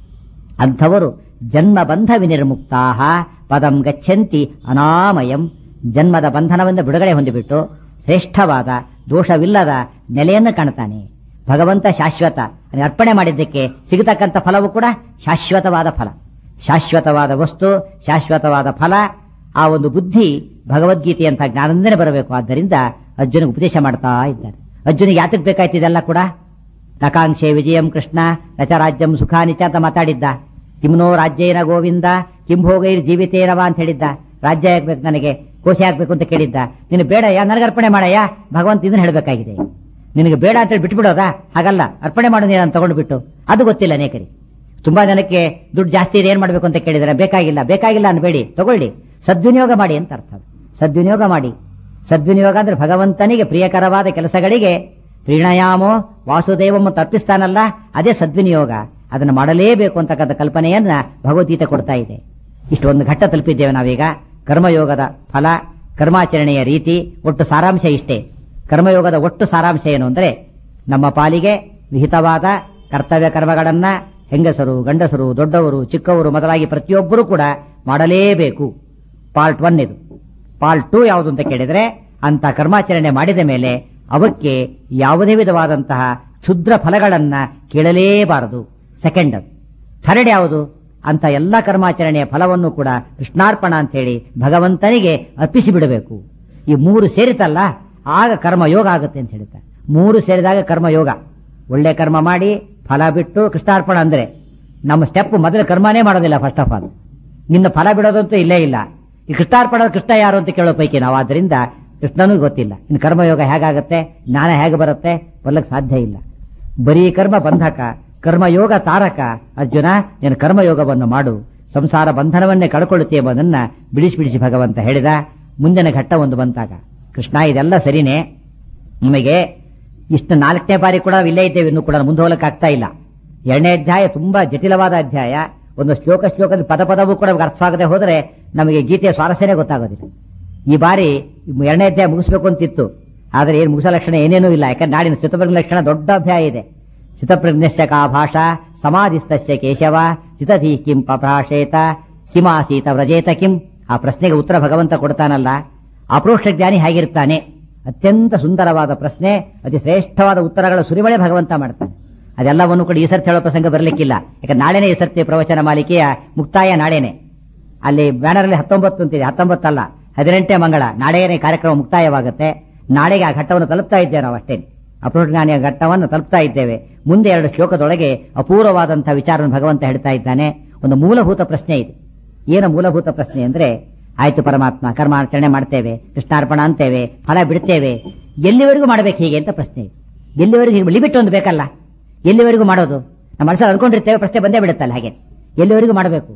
ಅಂಥವರು ಜನ್ಮ ಬಂಧ ವಿನಿರ್ಮುಕ್ತಾ ಪದಂ ಗಚ್ಚಂತಿ ಅನಾಮಯಂ ಜನ್ಮದ ಬಂಧನವನ್ನು ಬಿಡುಗಡೆ ಹೊಂದಿಬಿಟ್ಟು ಶ್ರೇಷ್ಠವಾದ ದೋಷವಿಲ್ಲದ ನೆಲೆಯನ್ನು ಕಾಣ್ತಾನೆ ಭಗವಂತ ಶಾಶ್ವತ ಅದನ್ನ ಅರ್ಪಣೆ ಮಾಡಿದ್ದಕ್ಕೆ ಸಿಗತಕ್ಕಂಥ ಫಲವು ಕೂಡ ಶಾಶ್ವತವಾದ ಫಲ ಶಾಶ್ವತವಾದ ವಸ್ತು ಶಾಶ್ವತವಾದ ಫಲ ಆ ಒಂದು ಬುದ್ಧಿ ಭಗವದ್ಗೀತೆಯಂಥ ಜ್ಞಾನದಿಂದಲೇ ಬರಬೇಕು ಆದ್ದರಿಂದ ಅರ್ಜುನಿಗೆ ಉಪದೇಶ ಮಾಡ್ತಾ ಇದ್ದಾರೆ ಅರ್ಜುನಿಗೆ ಯಾತಕ್ಕೆ ಬೇಕಾಯ್ತು ಇದೆಲ್ಲ ಕೂಡ ನಕಾಂಕ್ಷೆ ವಿಜಯಂ ಕೃಷ್ಣ ನಚ ರಾಜ್ಯಂ ಸುಖಾನಿಚ ಅಂತ ಮಾತಾಡಿದ್ದ ಕಿಮ್ನೋ ರಾಜ್ಯೇನ ಗೋವಿಂದ ಕಿಂ ಭೋಗೈರ್ ಜೀವಿತೇನವ ಅಂತ ಹೇಳಿದ್ದ ರಾಜ್ಯ ಆಗ್ಬೇಕು ನನಗೆ ಕೋಶೆ ಆಗ್ಬೇಕು ಅಂತ ಕೇಳಿದ್ದ ನೀನು ಬೇಡಯ್ಯ ನನಗೆ ಅರ್ಪಣೆ ಮಾಡಯ್ಯ ಭಗವಂತ ಇದನ್ನ ಹೇಳಬೇಕಾಗಿದೆ ನಿನಗೆ ಬೇಡ ಅಂತೇಳಿ ಬಿಟ್ಬಿಡೋದಾ ಹಾಗಲ್ಲ ಅರ್ಪಣೆ ಮಾಡು ನೀನು ತಗೊಂಡು ಬಿಟ್ಟು ಅದು ಗೊತ್ತಿಲ್ಲ ಅನೇಕರಿಗೆ ತುಂಬಾ ಜನಕ್ಕೆ ದುಡ್ಡು ಜಾಸ್ತಿ ಇದೆ ಏನ್ ಮಾಡ್ಬೇಕು ಅಂತ ಕೇಳಿದ್ರೆ ಬೇಕಾಗಿಲ್ಲ ಬೇಕಾಗಿಲ್ಲ ಅನ್ಬೇಡಿ ತಗೊಳ್ಳಿ ಸದ್ವಿನಿಯೋಗ ಮಾಡಿ ಅಂತ ಅರ್ಥ ಸದ್ವಿನಿಯೋಗ ಮಾಡಿ ಸದ್ವಿನಿಯೋಗ ಅಂದ್ರೆ ಭಗವಂತನಿಗೆ ಪ್ರಿಯಕರವಾದ ಕೆಲಸಗಳಿಗೆ ಪ್ರೀಣಯಾಮೋ ವಾಸುದೇವಮ್ಮ ತಪ್ಪಿಸ್ತಾನಲ್ಲ ಅದೇ ಸದ್ವಿನಿಯೋಗ ಅದನ್ನು ಮಾಡಲೇಬೇಕು ಅಂತಕ್ಕಂಥ ಕಲ್ಪನೆಯನ್ನ ಭಗವದ್ಗೀತೆ ಕೊಡ್ತಾ ಇದೆ ಇಷ್ಟೊಂದು ಘಟ್ಟ ತಲುಪಿದ್ದೇವೆ ನಾವೀಗ ಕರ್ಮಯೋಗದ ಫಲ ಕರ್ಮಾಚರಣೆಯ ರೀತಿ ಒಟ್ಟು ಸಾರಾಂಶ ಇಷ್ಟೇ ಕರ್ಮಯೋಗದ ಒಟ್ಟು ಸಾರಾಂಶ ಏನು ಅಂದ್ರೆ ನಮ್ಮ ಪಾಲಿಗೆ ವಿಹಿತವಾದ ಕರ್ತವ್ಯ ಕರ್ಮಗಳನ್ನ ಹೆಂಗಸರು ಗಂಡಸರು ದೊಡ್ಡವರು ಚಿಕ್ಕವರು ಮೊದಲಾಗಿ ಪ್ರತಿಯೊಬ್ಬರೂ ಕೂಡ ಮಾಡಲೇಬೇಕು ಪಾರ್ಟ್ ಒನ್ ಇದು ಪಾರ್ಟ್ ಟೂ ಯಾವುದು ಅಂತ ಕೇಳಿದ್ರೆ ಅಂತ ಕರ್ಮಾಚರಣೆ ಮಾಡಿದ ಮೇಲೆ ಅವಕ್ಕೆ ಯಾವುದೇ ವಿಧವಾದಂತಹ ಕ್ಷುದ್ರ ಫಲಗಳನ್ನ ಕೇಳಲೇಬಾರದು ಸೆಕೆಂಡ್ ಅದು ಥರ್ಡ್ ಯಾವುದು ಅಂತ ಎಲ್ಲ ಕರ್ಮಾಚರಣೆಯ ಫಲವನ್ನು ಕೂಡ ಕೃಷ್ಣಾರ್ಪಣ ಅಂತ ಹೇಳಿ ಭಗವಂತನಿಗೆ ಅರ್ಪಿಸಿ ಬಿಡಬೇಕು ಈ ಮೂರು ಸೇರಿತಲ್ಲ ಆಗ ಕರ್ಮ ಯೋಗ ಆಗುತ್ತೆ ಅಂತ ಹೇಳ್ತಾರೆ ಮೂರು ಸೇರಿದಾಗ ಕರ್ಮ ಯೋಗ ಒಳ್ಳೆ ಕರ್ಮ ಮಾಡಿ ಫಲ ಬಿಟ್ಟು ಕೃಷ್ಣಾರ್ಪಣ ಅಂದ್ರೆ ನಮ್ಮ ಸ್ಟೆಪ್ ಮೊದಲು ಕರ್ಮನೇ ಮಾಡೋದಿಲ್ಲ ಫಸ್ಟ್ ಆಫ್ ಆಲ್ ನಿನ್ನ ಫಲ ಬಿಡೋದಂತೂ ಇಲ್ಲೇ ಇಲ್ಲ ಈ ಕೃಷ್ಣಾರ್ಪಣ ಕೃಷ್ಣ ಯಾರು ಅಂತ ಕೇಳೋ ಪೈಕಿ ನಾವು ಆದ್ರಿಂದ ಕೃಷ್ಣನೂ ಗೊತ್ತಿಲ್ಲ ಇನ್ನು ಕರ್ಮಯೋಗ ಹೇಗಾಗತ್ತೆ ಜ್ಞಾನ ಹೇಗೆ ಬರುತ್ತೆ ಬರ್ಲಕ್ಕೆ ಸಾಧ್ಯ ಇಲ್ಲ ಬರೀ ಕರ್ಮ ಬಂಧಕ ಕರ್ಮಯೋಗ ತಾರಕ ಅರ್ಜುನ ನೀನು ಕರ್ಮಯೋಗವನ್ನು ಮಾಡು ಸಂಸಾರ ಬಂಧನವನ್ನೇ ಕಳ್ಕೊಳ್ಳುತ್ತೆ ಎಂಬುದನ್ನ ಬಿಡಿಸಿ ಬಿಡಿಸಿ ಭಗವಂತ ಹೇಳಿದ ಮುಂದಿನ ಘಟ್ಟ ಒಂದು ಬಂತಾಗ ಕೃಷ್ಣ ಇದೆಲ್ಲ ಸರಿನೇ ನಿಮಗೆ ಇಷ್ಟು ನಾಲ್ಕನೇ ಬಾರಿ ಕೂಡ ಇಲ್ಲೇ ಇದ್ದೇವೆ ಇನ್ನೂ ಕೂಡ ಮುಂದೆ ಹೋಗಲಿಕ್ಕೆ ಆಗ್ತಾ ಇಲ್ಲ ಎರಡನೇ ಅಧ್ಯಾಯ ತುಂಬಾ ಜಟಿಲವಾದ ಅಧ್ಯಾಯ ಒಂದು ಶ್ಲೋಕ ಶ್ಲೋಕದ ಪದ ಪದವೂ ಕೂಡ ನಮ್ಗೆ ಅರ್ಥವಾಗದೆ ಹೋದರೆ ನಮಗೆ ಗೀತೆಯ ಸ್ವಾರಸ್ಯನೇ ಗೊತ್ತಾಗೋದಿಲ್ಲ ಈ ಬಾರಿ ಎರಡನೇ ಅಧ್ಯಾಯ ಮುಗಿಸ್ಬೇಕು ಅಂತಿತ್ತು ಆದರೆ ಏನು ಮುಗಿಸೋ ಲಕ್ಷಣ ಏನೇನೂ ಇಲ್ಲ ಯಾಕಂದ್ರೆ ನಾಡಿನ ಚಿತ್ತಪ್ರಜ್ಞ ಲಕ್ಷಣ ದೊಡ್ಡ ಅಧ್ಯಾಯ ಇದೆ ಚಿತ್ತಪ್ರಜ್ಞಸ್ಯ ಕಾ ಭಾಷಾ ಸಮಾಧಿಸ್ತಸ್ಯ ಕೇಶವ ಚಿತಧಿ ಕಿಂ ಪಭಾಷೇತ ಕಿಮಾಸೀತ ವ್ರಜೇತ ಕಿಂ ಆ ಪ್ರಶ್ನೆಗೆ ಉತ್ತರ ಭಗವಂತ ಕೊಡ್ತಾನಲ್ಲ ಅಪರೋಕ್ಷ ಜ್ಞಾನಿ ಹೇಗಿರ್ತಾನೆ ಅತ್ಯಂತ ಸುಂದರವಾದ ಪ್ರಶ್ನೆ ಅತಿ ಶ್ರೇಷ್ಠವಾದ ಉತ್ತರಗಳ ಸುರಿಮಳೆ ಭಗವಂತ ಮಾಡ್ತಾನೆ ಅದೆಲ್ಲವನ್ನು ಕೂಡ ಈ ಸರ್ತಿ ಹೇಳೋ ಪ್ರಸಂಗ ಬರಲಿಕ್ಕಿಲ್ಲ ಯಾಕಂದ್ರೆ ನಾಳೆನೇ ಈ ಸರ್ತಿ ಪ್ರವಚನ ಮಾಲಿಕೆಯ ಮುಕ್ತಾಯ ನಾಳೆನೆ ಅಲ್ಲಿ ಬ್ಯಾನರ್ ಅಲ್ಲಿ ಹತ್ತೊಂಬತ್ತು ಅಂತಿದೆ ಹತ್ತೊಂಬತ್ತಲ್ಲ ಹದಿನೆಂಟನೇ ಮಂಗಳ ನಾಳೆನೇ ಕಾರ್ಯಕ್ರಮ ಮುಕ್ತಾಯವಾಗುತ್ತೆ ನಾಳೆಗೆ ಆ ಘಟ್ಟವನ್ನು ತಲುಪ್ತಾ ಇದ್ದೇವೆ ನಾವು ಅಷ್ಟೇ ಅಪರೋಜ್ಞಾನಿಯ ಘಟ್ಟವನ್ನು ತಲುಪ್ತಾ ಇದ್ದೇವೆ ಮುಂದೆ ಎರಡು ಶ್ಲೋಕದೊಳಗೆ ಅಪೂರ್ವವಾದಂತಹ ವಿಚಾರವನ್ನು ಭಗವಂತ ಹೇಳ್ತಾ ಇದ್ದಾನೆ ಒಂದು ಮೂಲಭೂತ ಪ್ರಶ್ನೆ ಇದೆ ಏನು ಮೂಲಭೂತ ಪ್ರಶ್ನೆ ಅಂದ್ರೆ ಆಯ್ತು ಪರಮಾತ್ಮ ಕರ್ಮಾಚರಣೆ ಮಾಡ್ತೇವೆ ಕೃಷ್ಣಾರ್ಪಣ ಅಂತೇವೆ ಫಲ ಬಿಡ್ತೇವೆ ಎಲ್ಲಿವರೆಗೂ ಮಾಡಬೇಕು ಹೀಗೆ ಅಂತ ಪ್ರಶ್ನೆ ಇದೆ ಎಲ್ಲಿವರೆಗೂ ಲಿಮಿಟ್ ಒಂದು ಬೇಕಲ್ಲ ಎಲ್ಲಿವರೆಗೂ ಮಾಡೋದು ನಮ್ಮ ಮನಸ್ಸಲ್ಲಿ ಅನ್ಕೊಂಡಿರ್ತೇವೆ ಪ್ರಶ್ನೆ ಬಂದೇ ಬಿಡುತ್ತಲ್ಲ ಹಾಗೆ ಎಲ್ಲಿವರೆಗೂ ಮಾಡಬೇಕು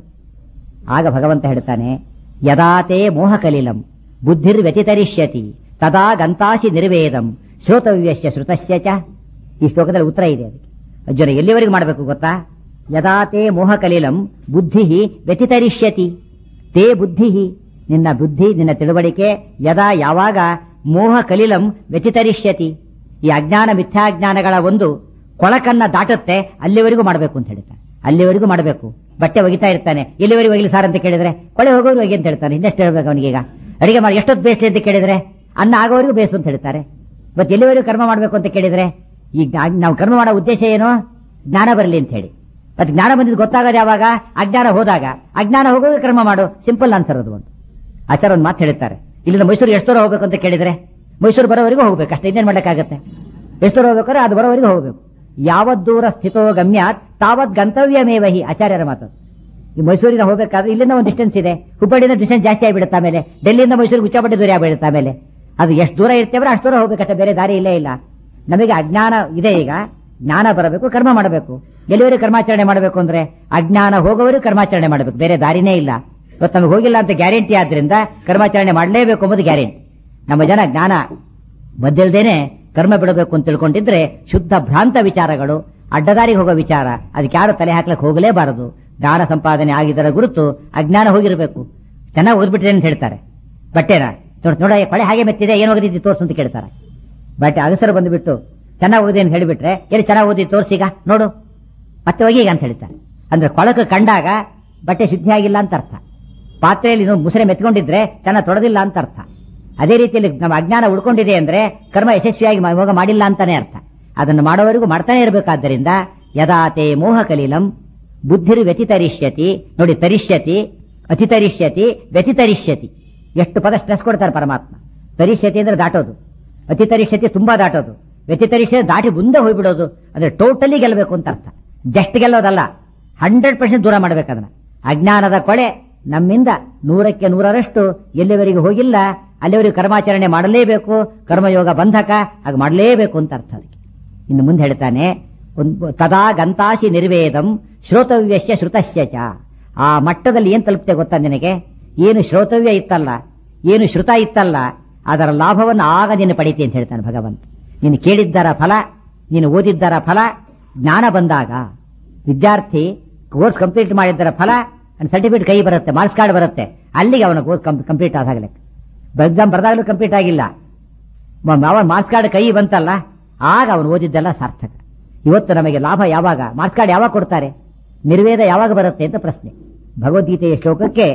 ಆಗ ಭಗವಂತ ಹೇಳ್ತಾನೆ ಯದಾತೇ ಮೋಹ ಕಲಿಲಂ ಬುದ್ಧಿರ್ ವ್ಯತಿತರಿಷ್ಯತಿ ತದಾ ಗಂತಾಸಿ ನಿರ್ವೇದಂ ಶ್ರೋತವ್ಯಶ್ಯ ಶ್ರುತಸ್ಯ ಚ ಈ ಶ್ಲೋಕದಲ್ಲಿ ಉತ್ತರ ಇದೆ ಅದಕ್ಕೆ ಅರ್ಜುನ ಎಲ್ಲಿವರೆಗೂ ಮಾಡಬೇಕು ಗೊತ್ತಾ ಯದಾತೇ ಮೋಹ ಕಲಿಲಂ ಬುದ್ಧಿ ವ್ಯತಿತರಿಷ್ಯತಿ ತೇ ಬುದ್ಧಿ ನಿನ್ನ ಬುದ್ಧಿ ನಿನ್ನ ತಿಳುವಳಿಕೆ ಯದಾ ಯಾವಾಗ ಮೋಹ ಕಲಿಲಂ ವ್ಯತಿತರಿಷ್ಯತಿ ಈ ಅಜ್ಞಾನ ಮಿಥ್ಯಾಜ್ಞಾನಗಳ ಒಂದು ಕೊಳಕನ್ನ ದಾಟುತ್ತೆ ಅಲ್ಲಿವರೆಗೂ ಮಾಡಬೇಕು ಅಂತ ಹೇಳ್ತಾನೆ ಅಲ್ಲಿವರೆಗೂ ಮಾಡಬೇಕು ಬಟ್ಟೆ ಒಗಿತಾ ಇರ್ತಾನೆ ಎಲ್ಲಿವರೆಗೂ ಒಗಿಲಿ ಸಾರ್ ಅಂತ ಕೇಳಿದ್ರೆ ಕೊಳೆ ಹೋಗೋರು ಒಗಿ ಅಂತ ಹೇಳ್ತಾನೆ ಇನ್ನೆಷ್ಟು ಹೇಳ್ಬೇಕು ಅವನಿಗೀಗ ಅಡಿಗೆ ಮಾಡಿ ಎಷ್ಟೊತ್ತು ಬೇಯಿಸ್ಲಿ ಅಂತ ಕೇಳಿದ್ರೆ ಅನ್ನ ಆಗೋವರೆಗೂ ಬೇಯಿಸು ಅಂತ ಹೇಳ್ತಾರೆ ಮತ್ತೆ ಎಲ್ಲಿವರೆಗೂ ಕರ್ಮ ಮಾಡಬೇಕು ಅಂತ ಕೇಳಿದ್ರೆ ಈಗ ನಾ- ನಾವು ಕರ್ಮ ಮಾಡೋ ಉದ್ದೇಶ ಏನು ಜ್ಞಾನ ಬರಲಿ ಅಂತ ಹೇಳಿ ಮತ್ತೆ ಜ್ಞಾನ ಬಂದಿದ್ದು ಗೊತ್ತಾಗೋದು ಯಾವಾಗ ಅಜ್ಞಾನ ಹೋದಾಗ ಅಜ್ಞಾನ ಹೋಗೋದು ಕರ್ಮ ಮಾಡು ಸಿಂಪಲ್ ಆನ್ಸರ್ ಅದು ಒಂದು ಆಚಾರ ಒಂದು ಮಾತು ಹೇಳ್ತಾರೆ ಇಲ್ಲಿಂದ ಮೈಸೂರು ಎಷ್ಟು ದೂರ ಹೋಗ್ಬೇಕು ಅಂತ ಕೇಳಿದ್ರೆ ಮೈಸೂರು ಬರೋವರೆಗೂ ಹೋಗ್ಬೇಕು ಅಷ್ಟೇ ಇನ್ನೇನು ಮಾಡೋಕ್ಕಾಗತ್ತೆ ಎಷ್ಟು ದೂರ ಹೋಗ್ಬೇಕಾದ್ರೆ ಅದು ಬರೋವರೆಗೂ ಹೋಗ್ಬೇಕು ಯಾವತ್ ದೂರ ಸ್ಥಿತೋ ಗಮ್ಯ ತಾವತ್ ಗಂತವ್ಯಮೇವಹಿ ಆಚಾರ್ಯರ ಮಾತು ಈ ಮೈಸೂರಿನ ಹೋಗ್ಬೇಕಾದ್ರೆ ಇಲ್ಲಿಂದ ಒಂದು ಡಿಸ್ಟೆನ್ಸ್ ಇದೆ ಹುಬ್ಬಳ್ಳಿಯಿಂದ ಡಿಸ್ಟೆನ್ಸ್ ಜಾಸ್ತಿ ಆಗಿಬಿಡುತ್ತೆ ಆಮೇಲೆ ಡೆಲ್ಲಿಯಿಂದ ಮೈಸೂರಿಗೆ ಉಚ್ಚಾಪಟ್ಟಿ ದೂರ ಆಗ್ಬಿಡುತ್ತೆ ಆಮೇಲೆ ಅದು ಎಷ್ಟು ದೂರ ಇರ್ತೇವೆ ಅಷ್ಟು ದೂರ ಹೋಗ್ಬೇಕಷ್ಟೇ ಬೇರೆ ದಾರಿ ಇಲ್ಲೇ ಇಲ್ಲ ನಮಗೆ ಅಜ್ಞಾನ ಇದೆ ಈಗ ಜ್ಞಾನ ಬರಬೇಕು ಕರ್ಮ ಮಾಡಬೇಕು ಎಲ್ಲಿವರೆಗೂ ಕರ್ಮಾಚರಣೆ ಮಾಡಬೇಕು ಅಂದ್ರೆ ಅಜ್ಞಾನ ಹೋಗೋವರೆಗೂ ಕರ್ಮಾಚರಣೆ ಮಾಡಬೇಕು ಬೇರೆ ದಾರಿನೇ ಇಲ್ಲ ಇವತ್ತು ನಮಗೆ ಹೋಗಿಲ್ಲ ಅಂತ ಗ್ಯಾರಂಟಿ ಆದ್ರಿಂದ ಕರ್ಮಾಚರಣೆ ಮಾಡಲೇಬೇಕು ಎಂಬುದು ಗ್ಯಾರಂಟಿ ನಮ್ಮ ಜನ ಜ್ಞಾನ ಬದ್ದಿಲ್ದೇನೆ ಕರ್ಮ ಬಿಡಬೇಕು ಅಂತ ತಿಳ್ಕೊಂಡಿದ್ರೆ ಶುದ್ಧ ಭ್ರಾಂತ ವಿಚಾರಗಳು ಅಡ್ಡದಾರಿಗೆ ಹೋಗೋ ವಿಚಾರ ಅದಕ್ಕೆ ಯಾರು ತಲೆ ಹಾಕ್ಲಕ್ಕೆ ಹೋಗಲೇಬಾರದು ಜ್ಞಾನ ಸಂಪಾದನೆ ಆಗಿದ್ದರ ಗುರುತು ಅಜ್ಞಾನ ಹೋಗಿರಬೇಕು ಚೆನ್ನಾಗಿ ಓದ್ಬಿಟ್ಟಿದೆ ಅಂತ ಹೇಳ್ತಾರೆ ಬಟ್ಟೆನ ನೋಡ್ ನೋಡ ಕೊಳೆ ಹಾಗೆ ಮೆತ್ತಿದೆ ಏನು ಹೋಗಿದ್ದಿ ತೋರ್ಸು ಅಂತ ಕೇಳ್ತಾರೆ ಬಟ್ಟೆ ಅಗಸರು ಬಂದುಬಿಟ್ಟು ಚೆನ್ನಾಗಿ ಓದಿ ಅಂತ ಹೇಳಿಬಿಟ್ರೆ ಎಲ್ಲಿ ಚೆನ್ನಾಗಿ ಓದಿ ತೋರ್ಸೀಗ ನೋಡು ಮತ್ತೆ ಹೋಗಿ ಈಗ ಅಂತ ಹೇಳ್ತಾರೆ ಅಂದ್ರೆ ಕೊಳಕು ಕಂಡಾಗ ಬಟ್ಟೆ ಶುದ್ಧಿ ಆಗಿಲ್ಲ ಅಂತ ಅರ್ಥ ಪಾತ್ರೆಯಲ್ಲಿ ನೀವು ಮುಸರೆ ಮೆತ್ಕೊಂಡಿದ್ರೆ ಚೆನ್ನಾಗಿ ತೊಳೆದಿಲ್ಲ ಅಂತ ಅರ್ಥ ಅದೇ ರೀತಿಯಲ್ಲಿ ನಮ್ಮ ಅಜ್ಞಾನ ಉಳ್ಕೊಂಡಿದೆ ಅಂದ್ರೆ ಕರ್ಮ ಯಶಸ್ವಿಯಾಗಿ ಮ- ಇವಾಗ ಮಾಡಿಲ್ಲ ಅಂತಾನೆ ಅರ್ಥ ಅದನ್ನು ಮಾಡೋವರೆಗೂ ಮಾಡ್ತಾನೆ ಇರಬೇಕಾದ್ದರಿಂದ ಯದಾತೆ ಮೋಹ ಕಲೀಲಂ ಬುದ್ಧಿರು ವ್ಯತಿತರಿಷ್ಯತಿ ನೋಡಿ ತರಿಷ್ಯತಿ ಅತಿತರಿಷ್ಯತಿ ವ್ಯತಿತರಿಷ್ಯತಿ ಎಷ್ಟು ಪದ ಸ್ಟ್ರೆಸ್ ಕೊಡ್ತಾರೆ ಪರಮಾತ್ಮ ತರಿಷ್ಯತಿ ಅಂದ್ರೆ ದಾಟೋದು ಅತಿತರಿಷ್ಯತಿ ತುಂಬಾ ದಾಟೋದು ವ್ಯತಿತರಿಷ್ಯತಿ ದಾಟಿ ಮುಂದೆ ಹೋಗ್ಬಿಡೋದು ಅಂದ್ರೆ ಟೋಟಲಿ ಗೆಲ್ಲಬೇಕು ಅಂತ ಅರ್ಥ ಜಸ್ಟ್ ಗೆಲ್ಲೋದಲ್ಲ ಹಂಡ್ರೆಡ್ ಪರ್ಸೆಂಟ್ ದೂರ ಮಾಡ್ಬೇಕದನ್ನ ಅಜ್ಞಾನದ ಕೊಳೆ ನಮ್ಮಿಂದ ನೂರಕ್ಕೆ ನೂರರಷ್ಟು ಎಲ್ಲಿವರೆಗೂ ಹೋಗಿಲ್ಲ ಅಲ್ಲಿವರೆಗೂ ಕರ್ಮಾಚರಣೆ ಮಾಡಲೇಬೇಕು ಕರ್ಮಯೋಗ ಬಂಧಕ ಹಾಗೆ ಮಾಡಲೇಬೇಕು ಅಂತ ಅರ್ಥ ಅದಕ್ಕೆ ಇನ್ನು ಮುಂದೆ ಹೇಳ್ತಾನೆ ಒಂದು ತದಾ ಗಂತಾಶಿ ನಿರ್ವೇದಂ ಶ್ರೋತವ್ಯಶ್ಯ ಶ್ರುತಶ್ಯ ಚ ಆ ಮಟ್ಟದಲ್ಲಿ ಏನ್ ತಲುಪ್ತೆ ಗೊತ್ತಾ ನಿನಗೆ ಏನು ಶ್ರೋತವ್ಯ ಇತ್ತಲ್ಲ ಏನು ಶ್ರುತ ಇತ್ತಲ್ಲ ಅದರ ಲಾಭವನ್ನು ಆಗ ನೀನು ಪಡಿತಿ ಅಂತ ಹೇಳ್ತಾನೆ ಭಗವಂತ ನೀನು ಕೇಳಿದ್ದರ ಫಲ ನೀನು ಓದಿದ್ದರ ಫಲ ಜ್ಞಾನ ಬಂದಾಗ ವಿದ್ಯಾರ್ಥಿ ಕೋರ್ಸ್ ಕಂಪ್ಲೀಟ್ ಮಾಡಿದ್ದರ ಫಲ ಸರ್ಟಿಫಿಕೇಟ್ ಕೈ ಬರುತ್ತೆ ಮಾರ್ಕ್ಸ್ ಕಾರ್ಡ್ ಬರುತ್ತೆ ಅಲ್ಲಿಗೆ ಅವನ ಕೋರ್ಸ್ ಕಂಪ್ಲೀಟ್ ಆದಾಗಲೇ ಎಕ್ಸಾಮ್ ಬರೆದಾಗಲೂ ಕಂಪ್ಲೀಟ್ ಆಗಿಲ್ಲ ಅವನ ಮಾರ್ಕ್ಸ್ ಕಾರ್ಡ್ ಕೈ ಬಂತಲ್ಲ ಆಗ ಅವನು ಓದಿದ್ದೆಲ್ಲ ಸಾರ್ಥಕ ಇವತ್ತು ನಮಗೆ ಲಾಭ ಯಾವಾಗ ಮಾರ್ಕ್ಸ್ ಕಾರ್ಡ್ ಯಾವಾಗ ಕೊಡ್ತಾರೆ ನಿರ್ವೇದ ಯಾವಾಗ ಬರುತ್ತೆ ಅಂತ ಪ್ರಶ್ನೆ ಭಗವದ್ಗೀತೆಯ ಶ್ಲೋಕಕ್ಕೆ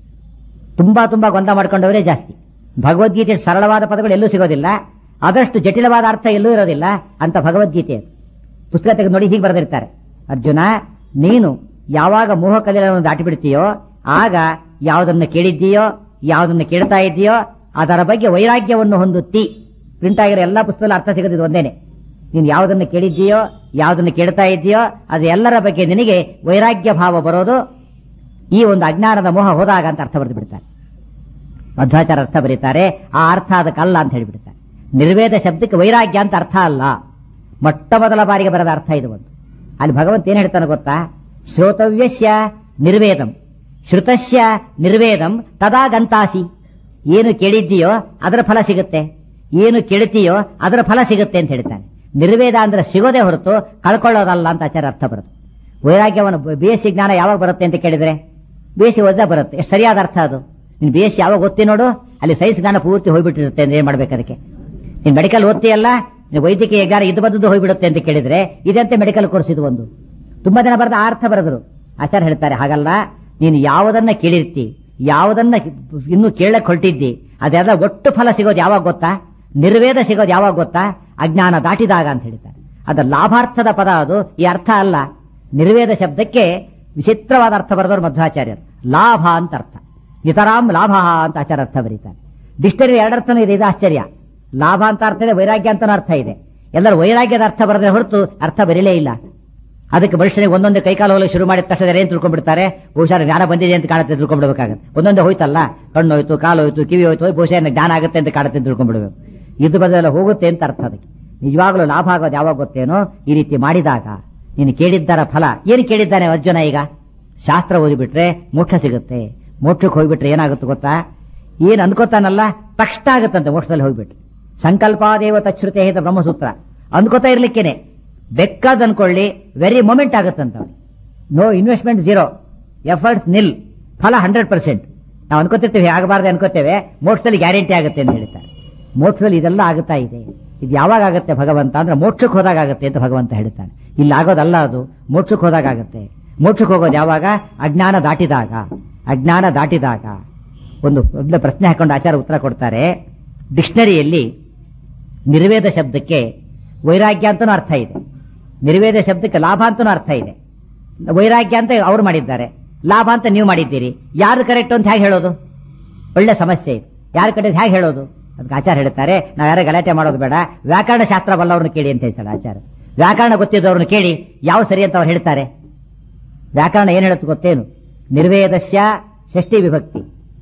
ತುಂಬಾ ತುಂಬಾ ಗೊಂದ ಮಾಡ್ಕೊಂಡವರೇ ಜಾಸ್ತಿ ಭಗವದ್ಗೀತೆ ಸರಳವಾದ ಪದಗಳು ಎಲ್ಲೂ ಸಿಗೋದಿಲ್ಲ ಆದಷ್ಟು ಜಟಿಲವಾದ ಅರ್ಥ ಎಲ್ಲೂ ಇರೋದಿಲ್ಲ ಅಂತ ಭಗವದ್ಗೀತೆ ಅದು. ಪುಸ್ತಕ ತೆಗೆದು ನೋಡಿ ಹೀಗೆ ಬರೆದಿರ್ತಾರೆ ಅರ್ಜುನ ನೀನು ಯಾವಾಗ ಮೋಹ ಕಲಿಯನ್ನು ದಾಟಿ ಬಿಡ್ತೀಯೋ ಆಗ ಯಾವುದನ್ನು ಕೇಳಿದ್ದೀಯೋ ಯಾವುದನ್ನು ಕೇಳ್ತಾ ಇದ್ದೀಯೋ ಅದರ ಬಗ್ಗೆ ವೈರಾಗ್ಯವನ್ನು ಹೊಂದುತ್ತಿ ಪ್ರಿಂಟ್ ಆಗಿರೋ ಎಲ್ಲ ಪುಸ್ತಕದಲ್ಲಿ ಅರ್ಥ ಸಿಗೋದು ಇದು ಒಂದೇನೆ ನೀನು ಯಾವುದನ್ನು ಕೇಳಿದ್ದೀಯೋ ಯಾವುದನ್ನು ಕೇಳ್ತಾ ಇದ್ದೀಯೋ ಅದು ಎಲ್ಲರ ಬಗ್ಗೆ ನಿನಗೆ ವೈರಾಗ್ಯ ಭಾವ ಬರೋದು ಈ ಒಂದು ಅಜ್ಞಾನದ ಮೋಹ ಹೋದಾಗ ಅಂತ ಅರ್ಥ ಬರೆದು ಬಿಡ್ತಾರೆ ಮಧ್ವಾಚಾರ ಅರ್ಥ ಬರೀತಾರೆ ಆ ಅರ್ಥ ಅದಕ್ಕಲ್ಲ ಅಂತ ಹೇಳಿಬಿಡ್ತಾರೆ ನಿರ್ವೇದ ಶಬ್ದಕ್ಕೆ ವೈರಾಗ್ಯ ಅಂತ ಅರ್ಥ ಅಲ್ಲ ಮೊಟ್ಟ ಮೊದಲ ಬಾರಿಗೆ ಬರದ ಅರ್ಥ ಇದು ಒಂದು ಅಲ್ಲಿ ಭಗವಂತ ಏನ್ ಹೇಳ್ತಾನೆ ಗೊತ್ತಾ ಶ್ರೋತವ್ಯಸ್ಯ ನಿರ್ವೇದಂ ಶ್ರುತಸ್ಯ ನಿರ್ವೇದಂ ತದಾ ಗಂತಾಸಿ ಏನು ಕೇಳಿದ್ದೀಯೋ ಅದರ ಫಲ ಸಿಗುತ್ತೆ ಏನು ಕೇಳ್ತೀಯೋ ಅದರ ಫಲ ಸಿಗುತ್ತೆ ಅಂತ ಹೇಳ್ತಾನೆ ನಿರ್ವೇದ ಅಂದ್ರೆ ಸಿಗೋದೇ ಹೊರತು ಕಳ್ಕೊಳ್ಳೋದಲ್ಲ ಅಂತ ಆಚಾರ ಅರ್ಥ ಬರುತ್ತೆ ವೈರಾಗ್ಯವನ್ನು ಬಿ ಎಸ್ ಸಿ ಜ್ಞಾನ ಯಾವಾಗ ಬರುತ್ತೆ ಅಂತ ಕೇಳಿದ್ರೆ ಬಿ ಎಸ್ ಸಿ ಓದಿದ ಬರುತ್ತೆ ಎಷ್ಟು ಸರಿಯಾದ ಅರ್ಥ ಅದು ನೀನು ಬಿ ಎಸ್ ಸಿ ಯಾವಾಗ ಓದ್ತಿ ನೋಡು ಅಲ್ಲಿ ಸೈನ್ಸ್ ಜ್ಞಾನ ಪೂರ್ತಿ ಹೋಗ್ಬಿಟ್ಟಿರುತ್ತೆ ಅಂದ್ರೆ ಏನ್ ಮಾಡ್ಬೇಕು ಅದಕ್ಕೆ ನೀನು ಮೆಡಿಕಲ್ ಓದ್ತೀಯಲ್ಲ ನೀನು ವೈದ್ಯಕೀಯ ಜ್ಞಾನ ಇದು ಬಂದದ್ದು ಹೋಗ್ಬಿಡುತ್ತೆ ಅಂತ ಕೇಳಿದ್ರೆ ಇದಂತೆ ಮೆಡಿಕಲ್ ಕೋರ್ಸ್ ಇದು ಒಂದು ತುಂಬಾ ಜನ ಬರೆದ ಆ ಅರ್ಥ ಬರೆದ್ರು ಆಚಾರ ಹೇಳ್ತಾರೆ ಹಾಗಲ್ಲ ನೀನು ಯಾವುದನ್ನ ಕೇಳಿರ್ತಿ ಯಾವುದನ್ನ ಇನ್ನು ಕೇಳಕ್ ಹೊರಟಿದ್ದಿ ಅದೆಲ್ಲ ಒಟ್ಟು ಫಲ ಸಿಗೋದು ಯಾವಾಗ ಗೊತ್ತಾ ನಿರ್ವೇದ ಸಿಗೋದು ಯಾವಾಗ ಗೊತ್ತಾ ಅಜ್ಞಾನ ದಾಟಿದಾಗ ಅಂತ ಹೇಳ್ತಾರೆ ಅದ ಲಾಭಾರ್ಥದ ಪದ ಅದು ಈ ಅರ್ಥ ಅಲ್ಲ ನಿರ್ವೇದ ಶಬ್ದಕ್ಕೆ ವಿಚಿತ್ರವಾದ ಅರ್ಥ ಬರೆದವರು ಮಧ್ವಾಚಾರ್ಯರು ಲಾಭ ಅಂತ ಅರ್ಥ ನಿತರಾಮ್ ಲಾಭ ಅಂತ ಆಚಾರ ಅರ್ಥ ಬರೀತಾರೆ ಡಿಕ್ಷನರಿ ಎರಡರ್ಥನೂ ಇದೆ ಇದು ಆಶ್ಚರ್ಯ ಲಾಭ ಅಂತ ಅರ್ಥ ಇದೆ ವೈರಾಗ್ಯ ಅಂತನೂ ಅರ್ಥ ಇದೆ ಎಲ್ಲರೂ ವೈರಾಗ್ಯದ ಅರ್ಥ ಬರದೆ ಹೊರತು ಅರ್ಥ ಬರೀಲೇ ಇಲ್ಲ ಅದಕ್ಕೆ ಮನುಷ್ಯನಿಗೆ ಒಂದೊಂದು ಕೈಕಾಲು ಹೋಗಲು ಶುರು ಮಾಡಿದ ತಕ್ಷಣ ಏನ್ ತಿಳ್ಕೊಂಡ್ಬಿಡ್ತಾರೆ ಬಹುಶಃ ಜ್ಞಾನ ಬಂದಿದೆ ಅಂತ ಕಾಣುತ್ತೆ ತಿಳ್ಕೊಂಡ್ಬಿಡ್ಬೇಕಾಗತ್ತೆ ಒಂದೊಂದೇ ಹೋಯ್ತಲ್ಲ ಕಣ್ಣು ಹೋಯ್ತು ಕಾಲು ಹೋಯ್ತು ಕಿವಿ ಹೋಯ್ತು ಬಹುಶಃ ಏನ್ ಜ್ಞಾನ ಆಗುತ್ತೆ ಅಂತ ಕಾಣುತ್ತೆ ಅಂತ ತಿಳ್ಕೊಂಡ್ಬಿಡ್ಬೇಕು ಇದು ಬದಲ ಹೋಗುತ್ತೆ ಅಂತ ಅರ್ಥ ಅದಕ್ಕೆ ನಿಜವಾಗ್ಲೂ ಲಾಭ ಆಗೋದು ಯಾವಾಗ ಗೊತ್ತೇನೋ ಈ ರೀತಿ ಮಾಡಿದಾಗ ನೀನು ಕೇಳಿದ್ದರ ಫಲ ಏನು ಕೇಳಿದ್ದಾನೆ ಅರ್ಜುನ ಈಗ ಶಾಸ್ತ್ರ ಓದಿಬಿಟ್ರೆ ಮೋಕ್ಷ ಸಿಗುತ್ತೆ ಮೋಕ್ಷಕ್ಕೆ ಹೋಗ್ಬಿಟ್ರೆ ಏನಾಗುತ್ತೆ ಗೊತ್ತಾ ಏನ್ ಅನ್ಕೋತಾನಲ್ಲ ತಕ್ಷಣ ಆಗುತ್ತಂತೆ ಮೋಕ್ಷದಲ್ಲಿ ಹೋಗ್ಬಿಟ್ರೆ ಸಂಕಲ್ಪಾದೇವ ತಚ್ಛ್ರುತೆ ಹೇತ ಬ್ರಹ್ಮಸೂತ್ರ ಅಂದ್ಕೋತಾ ಇರ್ಲಿಕ್ಕೇನೆ ಬೆಕ್ಕಾದ್ ಅನ್ಕೊಳ್ಳಿ ವೆರಿ ಮೊಮೆಂಟ್ ಆಗುತ್ತಂತ no investment zero efforts nil ಫಲ ಹಂಡ್ರೆಡ್ ಪರ್ಸೆಂಟ್ ನಾವು ಅನ್ಕೋತಿರ್ತೀವಿ ಆಗಬಾರ್ದು ಅನ್ಕೋತೇವೆ ಮೋಕ್ಷದಲ್ಲಿ ಗ್ಯಾರಂಟಿ ಆಗುತ್ತೆ ಅಂತ ಹೇಳ್ತಾರೆ ಮೋಕ್ಷದಲ್ಲಿ ಇದೆಲ್ಲ ಆಗುತ್ತಾ ಇದೆ ಇದು ಯಾವಾಗ ಆಗುತ್ತೆ ಭಗವಂತ ಅಂದ್ರೆ ಮೋಕ್ಷಕ್ಕೆ ಹೋದಾಗ ಆಗುತ್ತೆ ಅಂತ ಭಗವಂತ ಹೇಳ್ತಾನೆ ಇಲ್ಲಿ ಆಗೋದಲ್ಲ ಅದು ಮೋಕ್ಷಕ್ಕೆ ಹೋದಾಗ ಆಗುತ್ತೆ ಮೋಕ್ಷಕ್ಕೆ ಹೋಗೋದು ಯಾವಾಗ ಅಜ್ಞಾನ ದಾಟಿದಾಗ ಅಜ್ಞಾನ ದಾಟಿದಾಗ ಒಂದು ಒಳ್ಳೆ ಪ್ರಶ್ನೆ ಹಾಕೊಂಡು ಆಚಾರ ಉತ್ತರ ಕೊಡ್ತಾರೆ ಡಿಕ್ಷನರಿಯಲ್ಲಿ ನಿರ್ವೇದ ಶಬ್ದಕ್ಕೆ ವೈರಾಗ್ಯ ಅಂತನೂ ಅರ್ಥ ಇದೆ ನಿರ್ವೇದ ಶಬ್ದಕ್ಕೆ ಲಾಭ ಅಂತನೂ ಅರ್ಥ ಇದೆ ವೈರಾಗ್ಯ ಅಂತ ಅವ್ರು ಮಾಡಿದ್ದಾರೆ ಲಾಭ ಅಂತ ನೀವು ಮಾಡಿದ್ದೀರಿ ಯಾರು ಕರೆಕ್ಟ್ ಅಂತ ಹೇಗೆ ಹೇಳೋದು ಒಳ್ಳೆ ಸಮಸ್ಯೆ ಇದೆ ಯಾರು ಕರೆಕ್ಟ್ ಹೇಗೆ ಹೇಳೋದು ಅದಕ್ಕೆ ಆಚಾರ ಹೇಳ್ತಾರೆ ನಾವು ಯಾರು ಗಲಾಟೆ ಮಾಡೋದು ಬೇಡ ವ್ಯಾಕರಣ ಶಾಸ್ತ್ರ ಬಲ್ಲವ್ರನ್ನ ಕೇಳಿ ಅಂತ ಹೇಳ್ತಾರೆ ಆಚಾರ ವ್ಯಾಕರಣ ಗೊತ್ತಿದ್ದವ್ರನ್ನ ಕೇಳಿ ಯಾವ ಸರಿ ಅಂತ ಅವ್ರು ಹೇಳ್ತಾರೆ ವ್ಯಾಕರಣ ಏನು ಹೇಳುತ್ತೆ ಗೊತ್ತೇನು ನಿರ್ವೇದಸ್ಯ ಷಷ್ಠಿ ವಿಭಕ್ತಿ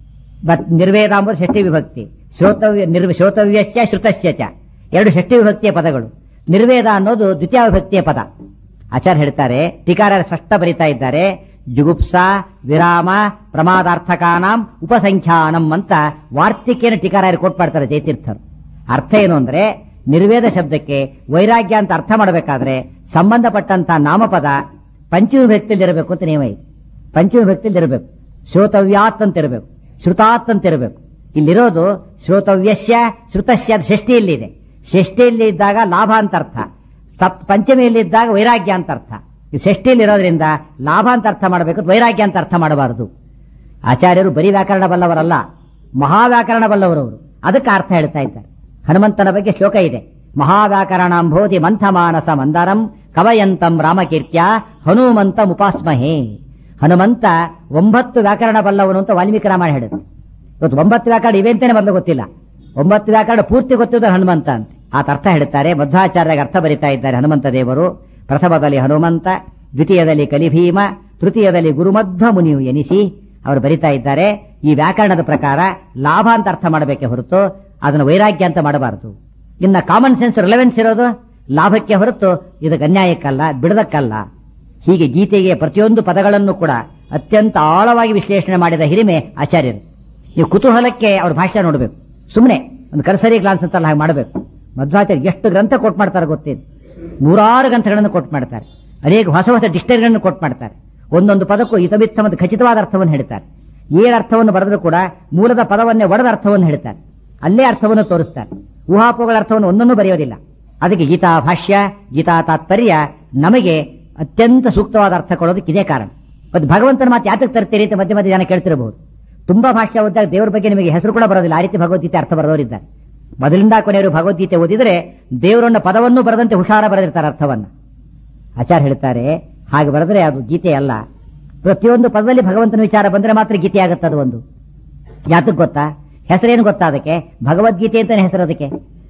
ಬಟ್ ನಿರ್ವೇದ ಎಂಬುದು ಷಷ್ಠಿ ವಿಭಕ್ತಿ ಶ್ರೋತವ್ಯ ನಿರ್ವ ಶ್ರೋತವ್ಯಸ್ಯ ಶ್ರುತಸ್ಯ ಚ ಎರಡು ಷಷ್ಠಿ ವಿಭಕ್ತಿಯ ಪದಗಳು ನಿರ್ವೇದ ಅನ್ನೋದು ದ್ವಿತೀಯ ವಿಭಕ್ತಿಯ ಪದ ಆಚಾರ್ಯ ಹೇಳ್ತಾರೆ ಟೀಕಾರ ಸ್ಪಷ್ಟ ಬರಿತಾ ಇದ್ದಾರೆ ಜುಗುಪ್ಸ ವಿರಾಮ ಪ್ರಮಾದಾರ್ಥಕಾನಾಂ ಉಪಸಂಖ್ಯಾನಂ ಅಂತ ವಾರ್ತಿಕೇನ ಟೀಕಾರಾಯರು ಕೋಟ್ ಮಾಡ್ತಾರೆ ಜಯತೀರ್ಥರು ಅರ್ಥ ಏನು ಅಂದ್ರೆ ನಿರ್ವೇದ ಶಬ್ದಕ್ಕೆ ವೈರಾಗ್ಯ ಅಂತ ಅರ್ಥ ಮಾಡಬೇಕಾದ್ರೆ ಸಂಬಂಧಪಟ್ಟಂತ ನಾಮಪದ ಪಂಚವಿಭಕ್ತಿಯಲ್ಲಿ ಇರಬೇಕು ಅಂತ ನಿಯಮ ಇದೆ ಪಂಚವಿಭಕ್ತಿಯಲ್ಲಿ ಇರಬೇಕು ಶ್ರೋತವ್ಯಾತ್ ಅಂತ ಇರಬೇಕು ಶ್ರುತಾತ್ ಅಂತ ಇರಬೇಕು ಇಲ್ಲಿರೋದು ಶ್ರೋತವ್ಯಸ್ಯ ಶ್ರುತಸ್ಯ ಅದು ಷಷ್ಠಿಯಲ್ಲಿದೆ ಷಷ್ಠಿಯಲ್ಲಿ ಇದ್ದಾಗ ಲಾಭ ಅಂತ ಅರ್ಥ ಸಪ್ ಪಂಚಮಿಯಲ್ಲಿ ಇದ್ದಾಗ ವೈರಾಗ್ಯ ಅಂತ ಅರ್ಥ ಈ ಷಷ್ಠಿಯಲ್ಲಿ ಇರೋದ್ರಿಂದ ಲಾಭ ಅಂತ ಅರ್ಥ ಮಾಡಬೇಕು ವೈರಾಗ್ಯ ಅಂತ ಅರ್ಥ ಮಾಡಬಾರದು ಆಚಾರ್ಯರು ಬರೀ ವ್ಯಾಕರಣ ಬಲ್ಲವರಲ್ಲ ಮಹಾವ್ಯಾಕರಣ ಬಲ್ಲವರವರು ಅದಕ್ಕೆ ಅರ್ಥ ಹೇಳ್ತಾ ಇದ್ದಾರೆ ಹನುಮಂತನ ಬಗ್ಗೆ ಶ್ಲೋಕ ಇದೆ ಮಹಾವ್ಯಾಕರಣಾಂಭೋತಿ ಮಂಥಮಾನಸ ಮಂದರಂ ಕವಯಂತಂ ರಾಮಕೀರ್ತ್ಯ ಹನುಮಂತಂ ಉಪಾಸ್ಮಹೇ ಹನುಮಂತ ಒಂಬತ್ತು ವ್ಯಾಕರಣ ಬಲ್ಲವನು ಅಂತ ವಾಲ್ಮೀಕಿ ರಾಮಾಯಣ ಹೇಳುತ್ತೆ ಇವತ್ತು ಒಂಬತ್ತು ವ್ಯಾಕರಣ ಇವೆ ಅಂತಾನೆ ಮೊದಲು ಗೊತ್ತಿಲ್ಲ ಒಂಬತ್ತು ವ್ಯಾಕರಣ ಪೂರ್ತಿ ಗೊತ್ತಿದ್ದು ಹನುಮಂತ ಅಂತ ಆತ ಅರ್ಥ ಹೇಳ್ತಾರೆ ಮಧ್ವಾಚಾರ್ಯಗೆ ಅರ್ಥ ಬರಿತಾ ಇದ್ದಾರೆ ಹನುಮಂತ ದೇವರು ಪ್ರಥಮದಲ್ಲಿ ಹನುಮಂತ ದ್ವಿತೀಯದಲ್ಲಿ ಕಲಿಭೀಮ ತೃತೀಯದಲ್ಲಿ ಗುರುಮಧ್ವ ಮುನಿಯು ಎನಿಸಿ ಅವರು ಬರಿತಾ ಇದ್ದಾರೆ ಈ ವ್ಯಾಕರಣದ ಪ್ರಕಾರ ಲಾಭ ಅಂತ ಅರ್ಥ ಮಾಡಬೇಕೆ ಹೊರತು ಅದನ್ನು ವೈರಾಗ್ಯ ಅಂತ ಮಾಡಬಾರದು ಇನ್ನ ಕಾಮನ್ ಸೆನ್ಸ್ ರಿಲೆವೆನ್ಸ್ ಇರೋದು ಲಾಭಕ್ಕೆ ಹೊರತು ಇದಕ್ಕೆ ಅನ್ಯಾಯಕ್ಕಲ್ಲ ಬಿಡದಕ್ಕಲ್ಲ ಹೀಗೆ ಗೀತೆಗೆ ಪ್ರತಿಯೊಂದು ಪದಗಳನ್ನು ಕೂಡ ಅತ್ಯಂತ ಆಳವಾಗಿ ವಿಶ್ಲೇಷಣೆ ಮಾಡಿದ ಹಿರಿಮೆ ಆಚಾರ್ಯರು ನೀವು ಕುತೂಹಲಕ್ಕೆ ಅವ್ರ ಭಾಷೆ ನೋಡಬೇಕು ಸುಮ್ಮನೆ ಒಂದು ಕರ್ಸರಿ ಗ್ಲಾನ್ಸ್ ಅಂತಲ್ಲ ಹಾಗೆ ಮಾಡಬೇಕು ಮಧ್ವಾಚಾರ್ಯ ಎಷ್ಟು ಗ್ರಂಥ ಕೊಟ್ಟು ಮಾಡ್ತಾರೆ ಗೊತ್ತಿದೆ ನೂರಾರು ಗ್ರಂಥಗಳನ್ನು ಕೊಟ್ಟು ಮಾಡ್ತಾರೆ ಅನೇಕ ಹೊಸ ಹೊಸ ಡಿಕ್ಷನರಿಗಳನ್ನು ಕೊಟ್ಟು ಮಾಡ್ತಾರೆ ಒಂದೊಂದು ಪದಕ್ಕೂ ಹಿತಮಿತ್ತ ಮತ್ತು ಖಚಿತವಾದ ಅರ್ಥವನ್ನು ಹೇಳ್ತಾರೆ ಏನ್ ಅರ್ಥವನ್ನು ಬರೆದರೂ ಕೂಡ ಮೂಲದ ಪದವನ್ನೇ ಒಡೆದ ಅರ್ಥವನ್ನು ಹೇಳ್ತಾರೆ ಅಲ್ಲೇ ಅರ್ಥವನ್ನು ತೋರಿಸ್ತಾರೆ ಊಹಾಪೋಗಳ ಅರ್ಥವನ್ನು ಒಂದನ್ನು ಬರೆಯೋದಿಲ್ಲ ಅದಕ್ಕೆ ಗೀತಾ ಭಾಷ್ಯ ಗೀತಾ ತಾತ್ಪರ್ಯ ನಮಗೆ ಅತ್ಯಂತ ಸೂಕ್ತವಾದ ಅರ್ಥ ಕೊಡೋದಕ್ಕೆ ಇದೇ ಕಾರಣ ಮತ್ತು ಭಗವಂತನ ಮಾತು ಯಾತಕ್ಕೆ ತರ್ತೀರಿ ಅಂತ ಮಧ್ಯೆ ಮಧ್ಯೆ ಜನ ಕೇಳ್ತಿರಬಹುದು ತುಂಬಾ ಭಾಷ್ಯ ಓದಿದಾಗ ದೇವರ ಬಗ್ಗೆ ನಿಮಗೆ ಹೆಸರು ಕೂಡ ಬರೋದಿಲ್ಲ ಆ ರೀತಿ ಭಗವದ್ಗೀತೆ ಅರ್ಥ ಬರೆದವರಿದ್ದಾರೆ ಮೊದಲಿಂದ ಕೊನೆಯವರು ಭಗವದ್ಗೀತೆ ಓದಿದರೆ ದೇವರನ್ನ ಪದವನ್ನು ಬರೆದಂತೆ ಹುಷಾರ ಬರೆದಿರ್ತಾರೆ ಅರ್ಥವನ್ನ ಆಚಾರ್ಯ ಹೇಳ್ತಾರೆ ಹಾಗೆ ಬರೆದ್ರೆ ಅದು ಗೀತೆ ಅಲ್ಲ ಪ್ರತಿಯೊಂದು ಪದದಲ್ಲಿ ಭಗವಂತನ ವಿಚಾರ ಬಂದ್ರೆ ಮಾತ್ರ ಗೀತೆ ಆಗುತ್ತೆ ಅದು ಒಂದು ಯಾತಕ್ ಗೊತ್ತಾ ಹೆಸರೇನು ಗೊತ್ತಾ ಅದಕ್ಕೆ ಭಗವದ್ಗೀತೆ ಅಂತಾನೆ ಹೆಸರು ಅದಕ್ಕೆ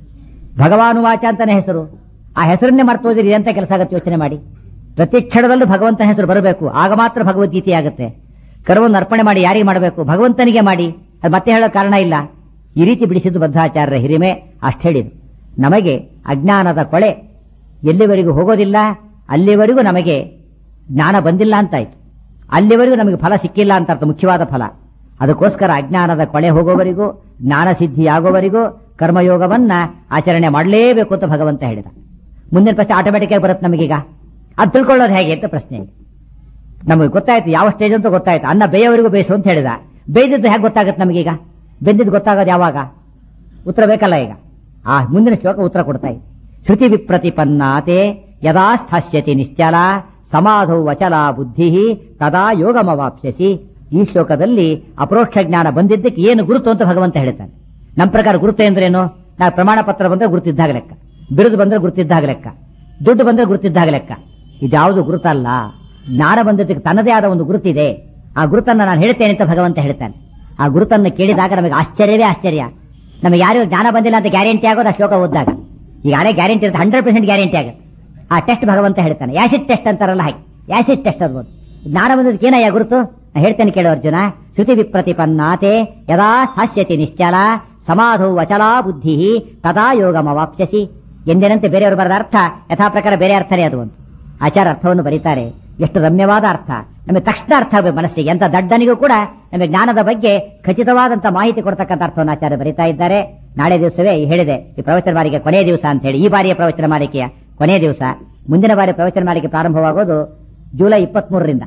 ಭಗವಾನುವಾಚ ಅಂತಾನೆ ಹೆಸರು ಆ ಹೆಸರನ್ನೇ ಮರ್ತು ಹೋದಿರಿ ಎಂತ ಕೆಲಸ ಆಗುತ್ತೆ ಯೋಚನೆ ಮಾಡಿ ಪ್ರತಿ ಕ್ಷಣದಲ್ಲೂ ಭಗವಂತನ ಹೆಸರು ಬರಬೇಕು ಆಗ ಮಾತ್ರ ಭಗವದ್ಗೀತೆ ಆಗುತ್ತೆ ಕರ್ಮವನ್ನು ಅರ್ಪಣೆ ಮಾಡಿ ಯಾರಿಗೆ ಮಾಡಬೇಕು ಭಗವಂತನಿಗೆ ಮಾಡಿ ಅದು ಮತ್ತೆ ಹೇಳೋ ಕಾರಣ ಇಲ್ಲ ಈ ರೀತಿ ಬಿಡಿಸಿದ್ದು ಬದ್ಧಾಚಾರ್ಯರ ಹಿರಿಮೆ ಅಷ್ಟು ಹೇಳಿದ್ರು ನಮಗೆ ಅಜ್ಞಾನದ ಕೊಳೆ ಎಲ್ಲಿವರೆಗೂ ಹೋಗೋದಿಲ್ಲ ಅಲ್ಲಿವರೆಗೂ ನಮಗೆ ಜ್ಞಾನ ಬಂದಿಲ್ಲ ಅಂತಾಯ್ತು ಅಲ್ಲಿವರೆಗೂ ನಮಗೆ ಫಲ ಸಿಕ್ಕಿಲ್ಲ ಅಂತ ಅರ್ಥ ಮುಖ್ಯವಾದ ಫಲ ಅದಕ್ಕೋಸ್ಕರ ಅಜ್ಞಾನದ ಕೊಳೆ ಹೋಗೋವರೆಗೂ ಜ್ಞಾನ ಸಿದ್ಧಿಯಾಗೋವರೆಗೂ ಕರ್ಮಯೋಗವನ್ನ ಆಚರಣೆ ಮಾಡಲೇಬೇಕು ಅಂತ ಭಗವಂತ ಹೇಳಿದ ಮುಂದಿನ ಪ್ರಶ್ನೆ ಆಟೋಮೆಟಿಕ್ ಆಗಿ ಬರುತ್ತೆ ನಮಗೀಗ ಅದು ತಿಳ್ಕೊಳ್ಳೋದು ಹೇಗೆ ಅಂತ ಪ್ರಶ್ನೆ ಇದೆ ನಮಗೆ ಗೊತ್ತಾಯ್ತು ಯಾವ ಸ್ಟೇಜ್ ಅಂತ ಗೊತ್ತಾಯ್ತು ಅನ್ನ ಬೇಯವರೆಗೂ ಬೇಯಿಸು ಅಂತ ಹೇಳಿದ ಬೇಯ್ದಿದ್ದು ಹೇಗೆ ಗೊತ್ತಾಗುತ್ತೆ ನಮಗೀಗ ಬೆಂದಿದ್ದು ಗೊತ್ತಾಗೋದು ಯಾವಾಗ ಉತ್ತರ ಬೇಕಲ್ಲ ಈಗ ಆ ಮುಂದಿನ ಶ್ಲೋಕ ಉತ್ತರ ಕೊಡ್ತಾ ಇದೆ ಶ್ರುತಿ ವಿಪ್ರತಿಪನ್ನಾತೆ ಯದಾ ಸ್ಥಾಸ್ಯತಿ ನಿಶ್ಚಲ ಸಮಾಧೌ ವಚಲ ಬುದ್ಧಿ ತದಾ ಯೋಗಮವಾಪ್ಸ್ಯಸಿ ಈ ಶ್ಲೋಕದಲ್ಲಿ ಅಪರೋಕ್ಷ ಜ್ಞಾನ ಬಂದಿದ್ದಕ್ಕೆ ಏನು ಗುರುತು ಅಂತ ಭಗವಂತ ಹೇಳ್ತಾನೆ ನಮ್ಮ ಪ್ರಕಾರ ಗುರುತು ಎಂದ್ರೇನು ನಾವು ಪ್ರಮಾಣ ಪತ್ರ ಬಂದ್ರೆ ಗುರುತಿದ್ದಾಗ ಲೆಕ್ಕ ಬಿರುದು ಬಂದ್ರೆ ಗುರುತಿದ್ದಾಗ ಲೆಕ್ಕ ದುಡ್ಡು ಬಂದ್ರೆ ಗುರುತಿದ್ದಾಗ ಲೆಕ್ಕ ಇದ್ಯಾವುದು ಗುರುತಲ್ಲ ಜ್ಞಾನ ಬಂದಿದ್ದಕ್ಕೆ ತನ್ನದೇ ಆದ ಒಂದು ಗುರುತಿದೆ ಆ ಗುರುತನ್ನ ನಾನು ಹೇಳ್ತೇನೆ ಅಂತ ಭಗವಂತ ಹೇಳ್ತಾನೆ ಆ ಗುರುತನ್ನು ಕೇಳಿದಾಗ ನಮಗೆ ಆಶ್ಚರ್ಯವೇ ಆಶ್ಚರ್ಯ ನಮಗೆ ಯಾರು ಜ್ಞಾನ ಬಂದಿಲ್ಲ ಅಂತ ಗ್ಯಾರಂಟಿ ಆಗೋದು ಆ ಶ್ಲೋಕ ಓದಿದಾಗ ಈಗಾಗಲೇ ಗ್ಯಾರಂಟಿ ಇರುತ್ತೆ ಹಂಡ್ರೆಡ್ ಪರ್ಸೆಂಟ್ ಗ್ಯಾರಂಟಿ ಆಗುತ್ತೆ ಆ ಟೆಸ್ಟ್ ಭಗವಂತ ಹೇಳ್ತಾನೆ ಯಾಸಿಡ್ ಟೆಸ್ಟ್ ಅಂತಾರಲ್ಲ ಹಾಗೆ ಯಾಸಿಡ್ ಟೆಸ್ಟ್ ಅದು ಜ್ಞಾನ ಬಂದದಕ್ಕೆ ಏನಯ್ಯ ಗುರುತು ನಾ ಹೇಳ್ತೇನೆ ಕೇಳು ಅರ್ಜುನ ಶ್ರುತಿ ವಿಪ್ರತಿಪನ್ನಾತೆ ಯದಾ ಸ್ಥಾಸ್ಯತಿ ನಿಶ್ಚಲ ಸಮಾಧೌ ವಚಲಾ ಬುದ್ಧಿ ತದಾ ಯೋಗಮವಾಪ್ಸ್ಯಸಿ ಎಂದಿನಂತೆ ಬೇರೆಯವರು ಬರೆದ ಅರ್ಥ ಯಥಾ ಪ್ರಕಾರ ಬೇರೆ ಅರ್ಥನೇ ಅದು ಒಂದು ಆಚಾರ ಅರ್ಥವನ್ನು ಬರೀತಾರೆ ಎಷ್ಟು ರಮ್ಯವಾದ ಅರ್ಥ ನಮಗೆ ತಕ್ಷಣ ಅರ್ಥ ಆಗಬೇಕು ಮನಸ್ಸಿಗೆ ಎಂತ ದಡ್ಡನಿಗೂ ಕೂಡ ನಮಗೆ ಜ್ಞಾನದ ಬಗ್ಗೆ ಖಚಿತವಾದಂತ ಮಾಹಿತಿ ಕೊಡ್ತಕ್ಕಂಥ ಅರ್ಥವನ್ನು ಆಚಾರ್ಯ ಬರೀತಾ ಇದ್ದಾರೆ ನಾಳೆ ದಿವಸವೇ ಹೇಳಿದೆ ಈ ಪ್ರವಚನ ಮಾಲಿಕೆ ಕೊನೆಯ ದಿವಸ ಅಂತ ಹೇಳಿ ಈ ಬಾರಿಯ ಪ್ರವಚನ ಮಾಲಿಕೆಯ ಕೊನೆಯ ದಿವಸ ಮುಂದಿನ ಬಾರಿ ಪ್ರವಚನ ಮಾಲಿಕೆ ಪ್ರಾರಂಭವಾಗೋದು ಜುಲೈ ಇಪ್ಪತ್ಮೂರರಿಂದ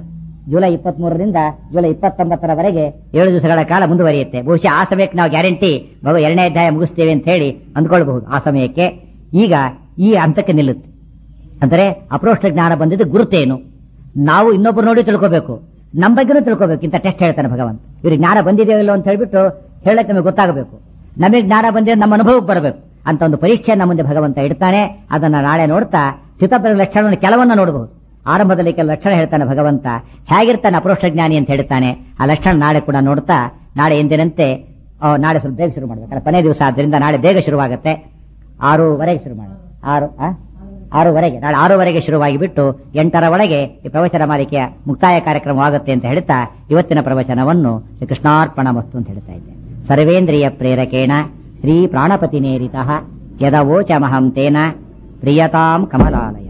ಜುಲೈ ಇಪ್ಪತ್ಮೂರರಿಂದ ಜುಲೈ ಇಪ್ಪತ್ತೊಂಬತ್ತರವರೆಗೆ ಏಳು ದಿವಸಗಳ ಕಾಲ ಮುಂದುವರಿಯುತ್ತೆ ಬಹುಶಃ ಆ ಸಮಯಕ್ಕೆ ನಾವು ಗ್ಯಾರಂಟಿ ಮಗು ಎರಡನೇ ಅಧ್ಯಾಯ ಮುಗಿಸ್ತೇವೆ ಅಂತ ಹೇಳಿ ಅಂದ್ಕೊಳ್ಬಹುದು ಆ ಸಮಯಕ್ಕೆ ಈಗ ಈ ಹಂತಕ್ಕೆ ನಿಲ್ಲುತ್ತೆ ಅಂದರೆ ಅಪ್ರೋಷ್ಟ ಜ್ಞಾನ ಬಂದಿದ್ದು ಗುರುತೇನು ನಾವು ಇನ್ನೊಬ್ರು ನೋಡಿ ತಿಳ್ಕೋಬೇಕು ನಮ್ಮ ಬಗ್ಗೆನೂ ತಿಳ್ಕೋಬೇಕು ಇಂಥ ಟೆಸ್ಟ್ ಹೇಳ್ತಾನೆ ಭಗವಂತ ಇವ್ರಿಗೆ ಜ್ಞಾನ ಬಂದಿದೆಯೋ ಇಲ್ಲೋ ಅಂತ ಹೇಳ್ಬಿಟ್ಟು ಹೇಳಕ್ಕೆ ನಮಗೆ ಗೊತ್ತಾಗಬೇಕು ನಮಗೆ ಜ್ಞಾನ ಬಂದಿದೆ ನಮ್ಮ ಅನುಭವಕ್ಕೆ ಬರಬೇಕು ಅಂತ ಒಂದು ಪರೀಕ್ಷೆಯನ್ನ ಮುಂದೆ ಭಗವಂತ ಇಡ್ತಾನೆ ಅದನ್ನ ನಾಳೆ ನೋಡ್ತಾ ಸಿತಪರ ಲಕ್ಷಣವನ್ನು ಕೆಲವನ್ನ ನೋಡಬಹುದು ಆರಂಭದಲ್ಲಿ ಕೆಲವು ಲಕ್ಷಣ ಹೇಳ್ತಾನೆ ಭಗವಂತ ಹೇಗಿರ್ತಾನೆ ಅಪ್ರೋಷ್ಟ ಜ್ಞಾನಿ ಅಂತ ಹೇಳ್ತಾನೆ ಆ ಲಕ್ಷಣ ನಾಳೆ ಕೂಡ ನೋಡ್ತಾ ನಾಳೆ ಎಂದಿನಂತೆ ಆ, ನಾಳೆ ಸ್ವಲ್ಪ ಬೇಗ ಶುರು ಮಾಡ್ಬೇಕಲ್ಲ ಕೊನೆ ದಿವಸ ಆದ್ರಿಂದ ನಾಳೆ ಬೇಗ ಶುರುವಾಗುತ್ತೆ ಆರೂವರೆಗೆ ಶುರು ಮಾಡೋದು ಆರು ಆ? ಆರೂವರೆಗೆ ನಾಳೆ ಆರೂವರೆಗೆ ಶುರುವಾಗಿ ಬಿಟ್ಟು ಎಂಟರ ಒಳಗೆ ಈ ಪ್ರವಚನ ಮಾಲಿಕೆಯ ಮುಕ್ತಾಯ ಕಾರ್ಯಕ್ರಮವಾಗುತ್ತೆ ಅಂತ ಹೇಳ್ತಾ ಇವತ್ತಿನ ಪ್ರವಚನವನ್ನು ಶ್ರೀ ಕೃಷ್ಣಾರ್ಪಣ ಮಸ್ತು ಅಂತ ಹೇಳ್ತಾ ಇದ್ದೆ ಸರ್ವೇಂದ್ರಿಯ ಪ್ರೇರಕೇಣ ಶ್ರೀ ಪ್ರಾಣಪತಿ ನೇರಿತ ಯದವೋಚಮಹಂ ತೇನ ಪ್ರಿಯತಾಂ ಕಮಲಾಲಯ